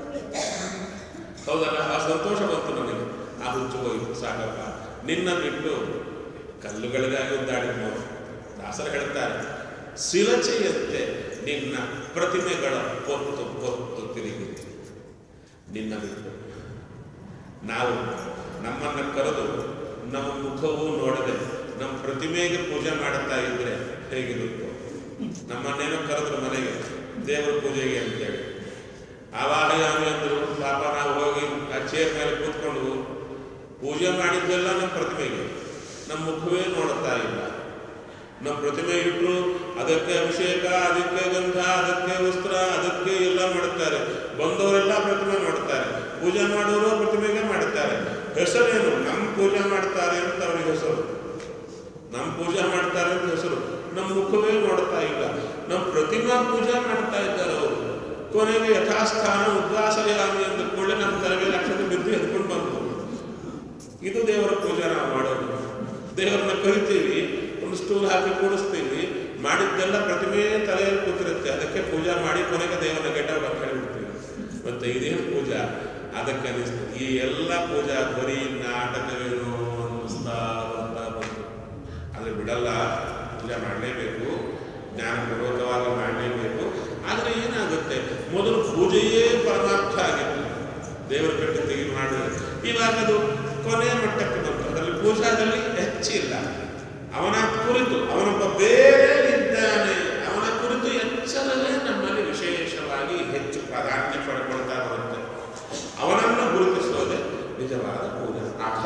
ಹೌದಲ್ಲ ಆ ಸಂತೋಷ ಬಂತು ನನಗೆ ಆ ಹುಚ್ಚು ಹೋಯಿತು ಸಾಕಪ್ಪ ನಿನ್ನ ಬಿಟ್ಟು ಕಲ್ಲುಗಳಿಗಾಗಿ ಉದ್ದಾಡಿದ ದಾಸರು ಹೇಳ್ತಾರೆ ಶಿಲಚೆಯಂತೆ ನಿನ್ನ ಪ್ರತಿಮೆಗಳ ಪೊತ್ತು ಪೊತ್ತು ತಿರುಗಿದೆ ನಿನ್ನ ಬಿಟ್ಟು ನಾವು ನಮ್ಮನ್ನು ಕರೆದು ನಮ್ಮ ಮುಖವೂ ನೋಡದೆ ನಮ್ಮ ಪ್ರತಿಮೆಗೆ ಪೂಜೆ ಮಾಡುತ್ತಾ ಇದ್ರೆ ಹೇಗಿರುತ್ತೋ ನಮ್ಮನ್ನೇನೋ ಕರೆದ್ರು ಮನೆಗೆ ದೇವರ ಪೂಜೆಗೆ ಅಂತೇಳಿ ಆವಾಹಯಾಮಿ ಅಂದ್ರು ಪಾಪ ನಾವು ಹೋಗಿ ಆ ಚೇರ್ ಮೇಲೆ ಕೂತ್ಕೊಂಡು ಪೂಜೆ ಮಾಡಿದ್ದೆಲ್ಲ ನಮ್ಮ ಪ್ರತಿಮೆಗೆ ನಮ್ಮ ಮುಖವೇ ನೋಡುತ್ತಾ ಇಲ್ಲ ನಮ್ಮ ಪ್ರತಿಮೆ ಇಟ್ಟರು ಅದಕ್ಕೆ ಅಭಿಷೇಕ ಅದಕ್ಕೆ ಗಂಧ ಅದಕ್ಕೆ ವಸ್ತ್ರ ಅದಕ್ಕೆ ಎಲ್ಲ ಮಾಡುತ್ತಾರೆ ಬಂದವರೆಲ್ಲ ಪ್ರತಿಮೆ ಮಾಡುತ್ತಾರೆ ಪೂಜೆ ಮಾಡುವವರು ಪ್ರತಿಮೆಗೆ ಮಾಡುತ್ತಾರೆ ಹೆಸರೇನು ನಮ್ಮ ಪೂಜೆ ಮಾಡ್ತಾರೆ ಅಂತ ಅವರಿಗೆ ಹೆಸರು ನಮ್ಮ ಪೂಜೆ ಮಾಡ್ತಾರೆ ಅಂತ ಹೆಸರು ನಮ್ಮ ಮುಖವೇ ನೋಡ್ತಾ ಇಲ್ಲ ನಮ್ಮ ಪ್ರತಿಮಾ ಪೂಜೆ ಮಾಡ್ತಾ ಇದ್ದಾರೆ ಅವರು ಕೊನೆಗೆ ಯಥಾಸ್ಥಾನ ಉದ್ವಾಸಯಾಮಿ ಅಂದ ಕೂಡಲೇ ನಮ್ಮ ತಲೆಗೆ ಲಕ್ಷದ ಬಿದ್ದು ಎದ್ಕೊಂಡು ಬಂತು ಇದು ದೇವರ ಪೂಜೆ ನಾವು ಮಾಡೋದು ದೇವರನ್ನ ಕರಿತೀವಿ ಒಂದು ಸ್ಟೂಲ್ ಹಾಕಿ ಕೂಡಿಸ್ತೀವಿ ಮಾಡಿದ್ದೆಲ್ಲ ಪ್ರತಿಮೆ ತಲೆಯಲ್ಲಿ ಕೂತಿರುತ್ತೆ ಅದಕ್ಕೆ ಪೂಜೆ ಮಾಡಿ ಕೊನೆಗೆ ದೇವರ ಗೆಡ್ಡ ಬಂದು ಹೇಳಿಬಿಡ್ತೀವಿ ಮತ್ತೆ ಇದೇನು ಪೂಜಾ ಅದಕ್ಕೆ ಅನಿಸ್ತು ಈ ಎಲ್ಲ ಪೂಜಾ ಬರೀ ನಾಟಕವೇನು ಅನ್ನಿಸ್ತಾ ಬರ್ತಾ ಬಂತು ಆದರೆ ಬಿಡಲ್ಲ ಪೂಜೆ ಮಾಡಲೇಬೇಕು ಜ್ಞಾನಪೂರ್ವಕವಾಗಿ ಮಾಡಲೇಬೇಕು ಆದರೆ ಏನಾಗುತ್ತೆ ಮೊದಲು ಪೂಜೆಯೇ ಪರಮಾರ್ಥ ಆಗಿತ್ತು ದೇವರ ಕಟ್ಟಿ ತೆಗೆದು ಮಾಡಿದ್ರೆ ಇವಾಗ ಅದು ಕೊನೆಯ ಮಟ್ಟಕ್ಕೆ ಬಂತು ಅದರಲ್ಲಿ ಪೂಜಾದಲ್ಲಿ ಹೆಚ್ಚಿಲ್ಲ ಅವನ ಕುರಿತು ಅವನೊಬ್ಬ ಬೇರೆ ಇದ್ದಾನೆ ಅವನ ಕುರಿತು ಎಚ್ಚರವೇ ನಮ್ಮಲ್ಲಿ ವಿಶೇಷವಾಗಿ ಹೆಚ್ಚು ಪ್ರಾಧಾನ್ಯ ಪಡ್ಕೊಳ್ತಾ ಬರುತ್ತೆ ಅವನನ್ನು ಗುರುತಿಸೋದೇ ನಿಜವಾದ ಪೂಜೆ ಅರ್ಥ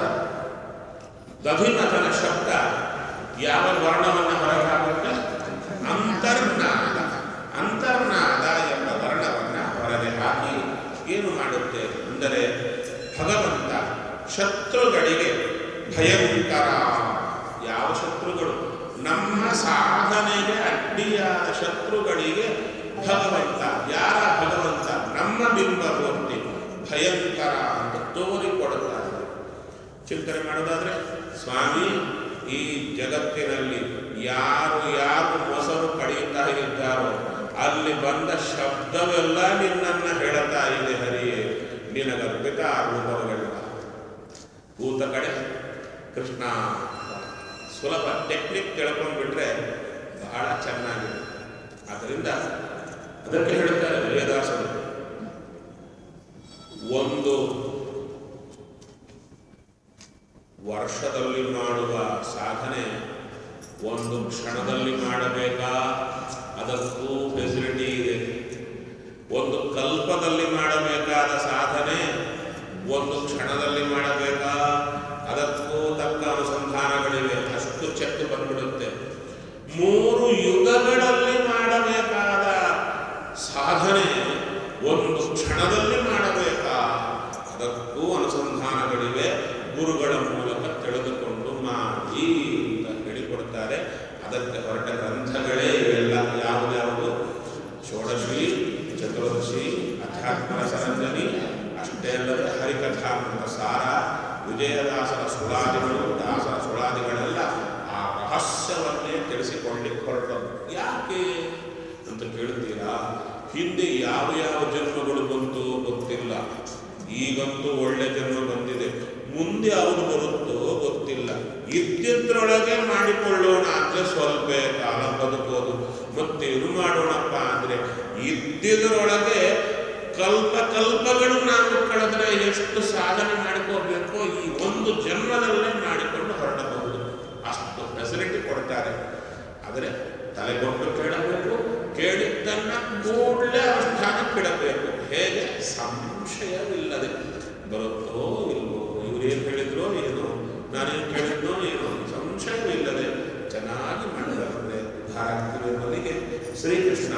ದಧಿಮಥನ ಶಬ್ದ ಯಾವ ವರ್ಣವನ್ನು ಹೊರಗಾಗುತ್ತೆ ಅಂತರ್ನಾದ ಅಂತರ್ನಾದ ಎಂಬ ವರ್ಣವನ್ನು ಹೊರಗೆ ಹಾಕಿ ಏನು ಮಾಡುತ್ತೆ ಅಂದರೆ ಭಗವಂತ ಶತ್ರುಗಳಿಗೆ ಭಯಂಕರ ಯಾವ ಶತ್ರುಗಳು ನಮ್ಮ ಸಾಧನೆಗೆ ಅಡ್ಡಿಯಾದ ಶತ್ರುಗಳಿಗೆ ಭಗವಂತ ಯಾರ ಭಗವಂತ ನಮ್ಮ ಬಿಂಬ ಮೂರ್ತಿ ಭಯಂಕರ ಅಂತ ತೋರಿಕೊಡುತ್ತಾರೆ ಚಿಂತನೆ ಮಾಡೋದಾದ್ರೆ ಸ್ವಾಮಿ ಈ ಜಗತ್ತಿನಲ್ಲಿ ಯಾರು ಯಾರು ಮೊಸರು ಕಡಿಯುತ್ತಾ ಇದ್ದಾರೋ ಅಲ್ಲಿ ಬಂದ ಶಬ್ದವೆಲ್ಲ ನಿನ್ನನ್ನ ಹೇಳುತ್ತಾ ಇದೆ ಹರಿಯೇ ನಿನಗರ್ಪಿತ ಆ ರೂಪಗಳೆಲ್ಲ ಕೂತ ಕಡೆ ಕೃಷ್ಣ ಸುಲಭ ಟೆಕ್ನಿಕ್ ತಿಳ್ಕೊಂಡ್ಬಿಟ್ರೆ ಬಹಳ ಚೆನ್ನಾಗಿದೆ ಆದ್ದರಿಂದ ಅದಕ್ಕೆ ಹೇಳ್ತಾರೆ ವೇದಾಸರು ಒಂದು ವರ್ಷದಲ್ಲಿ ಮಾಡುವ ಸಾಧನೆ ಒಂದು ಕ್ಷಣದಲ್ಲಿ ಮಾಡಬೇಕಾ ಅದಕ್ಕೂ ಫೆಸಿಲಿಟಿ ಇದೆ ಒಂದು ಕಲ್ಪದಲ್ಲಿ ಮಾಡಬೇಕಾದ ಸಾಧನೆ ಒಂದು ಕ್ಷಣದಲ್ಲಿ ಮಾಡಬೇಕಾ ಅದಕ್ಕೂ ತಕ್ಕ ಅನುಸಂಧಾನಗಳಿವೆ ಅಷ್ಟು ಚೆಕ್ ಬಂದ್ಬಿಡುತ್ತೆ ಮೂರು ಯುಗಗಳಲ್ಲಿ ಮಾಡಬೇಕಾದ ಸಾಧನೆ ಒಂದು ಕ್ಷಣದಲ್ಲಿ ಮಾಡಬೇಕಾ ಅದಕ್ಕೂ ಅನುಸಂಧಾನಗಳಿವೆ ಗುರುಗಳ ಮೂಲಕ ತಿಳಿದುಕೊಂಡು ಮಾಡಿ ಅಂತ ಹೇಳಿಕೊಡ್ತಾರೆ ಅದಕ್ಕೆ ಹೊರಟ ಗ್ರಂಥಗಳೇ ಇವೆಲ್ಲ ಯಾವುದ್ಯಾವುದು ಷೋಡಶಿ ಚತುರ್ದಶಿ ಅಧ್ಯಾತ್ಮ ಸರಂಜನಿ ಅಷ್ಟೇ ಅಲ್ಲದೆ ಹರಿಕಥಾತ್ಮಕ ಸಾರ ವಿಜಯದಾಸರ ಸುಳಾದಿಗಳು ದಾಸರ ಸುಳಾದಿಗಳೆಲ್ಲ ಆ ರಹಸ್ಯವನ್ನೇ ತಿಳಿಸಿಕೊಳ್ಳಿಕ್ಕೆ ಹೊರಟದ್ದು ಯಾಕೆ ಅಂತ ಕೇಳ್ತೀರಾ ಹಿಂದೆ ಯಾವ ಯಾವ ಜನ್ಮಗಳು ಬಂತು ಗೊತ್ತಿಲ್ಲ ಈಗಂತೂ ಒಳ್ಳೆ ಜನ್ಮ ಬಂದಿದೆ ಮುಂದೆ ಯಾವುದು ಬರುತ್ತೋ ಗೊತ್ತಿಲ್ಲ ಇದ್ದಿದ್ರೊಳಗೆ ಮಾಡಿಕೊಳ್ಳೋಣ ಅಂದ್ರೆ ಸ್ವಲ್ಪ ಕಾಲ ಬದುಕೋದು ಮತ್ತೇನು ಮಾಡೋಣಪ್ಪ ಅಂದ್ರೆ ಇದ್ದಿದ್ರೊಳಗೆ ಕಲ್ಪ ಕಲ್ಪಗಳು ನಾವು ಕಳೆದ್ರೆ ಎಷ್ಟು ಸಾಧನೆ ಮಾಡಿಕೋಬೇಕೋ ಈ ಒಂದು ಜನ್ಮದಲ್ಲೇ ಮಾಡಿಕೊಂಡು ಹೊರಡಬಹುದು ಅಷ್ಟು ಫೆಸಿಲಿಟಿ ಕೊಡ್ತಾರೆ ಆದರೆ ತಲೆಗೊಟ್ಟು ಕೇಳಬೇಕು ಕೇಳಿದ್ದನ್ನ ಕೂಡಲೇ ಅನುಷ್ಠಾನಕ್ಕಿಡಬೇಕು ಹೇಗೆ ಸಂಶಯವಿಲ್ಲದೆ ಬರುತ್ತೋ ಇಲ್ವೋ ಇವ್ರೇನು ಹೇಳಿದ್ರೋ ಏನೋ ನಾನೇನು ಕೇಳಿದ್ನೋ ಏನೋ ಸಂಶಯವಿಲ್ಲದೆ ಚೆನ್ನಾಗಿ ಮಾಡಿದ್ರೆ ಉದ್ಧಾರ ಮೊದಲಿಗೆ ಶ್ರೀಕೃಷ್ಣ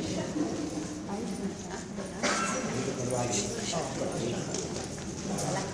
ಪರವಾಗಿ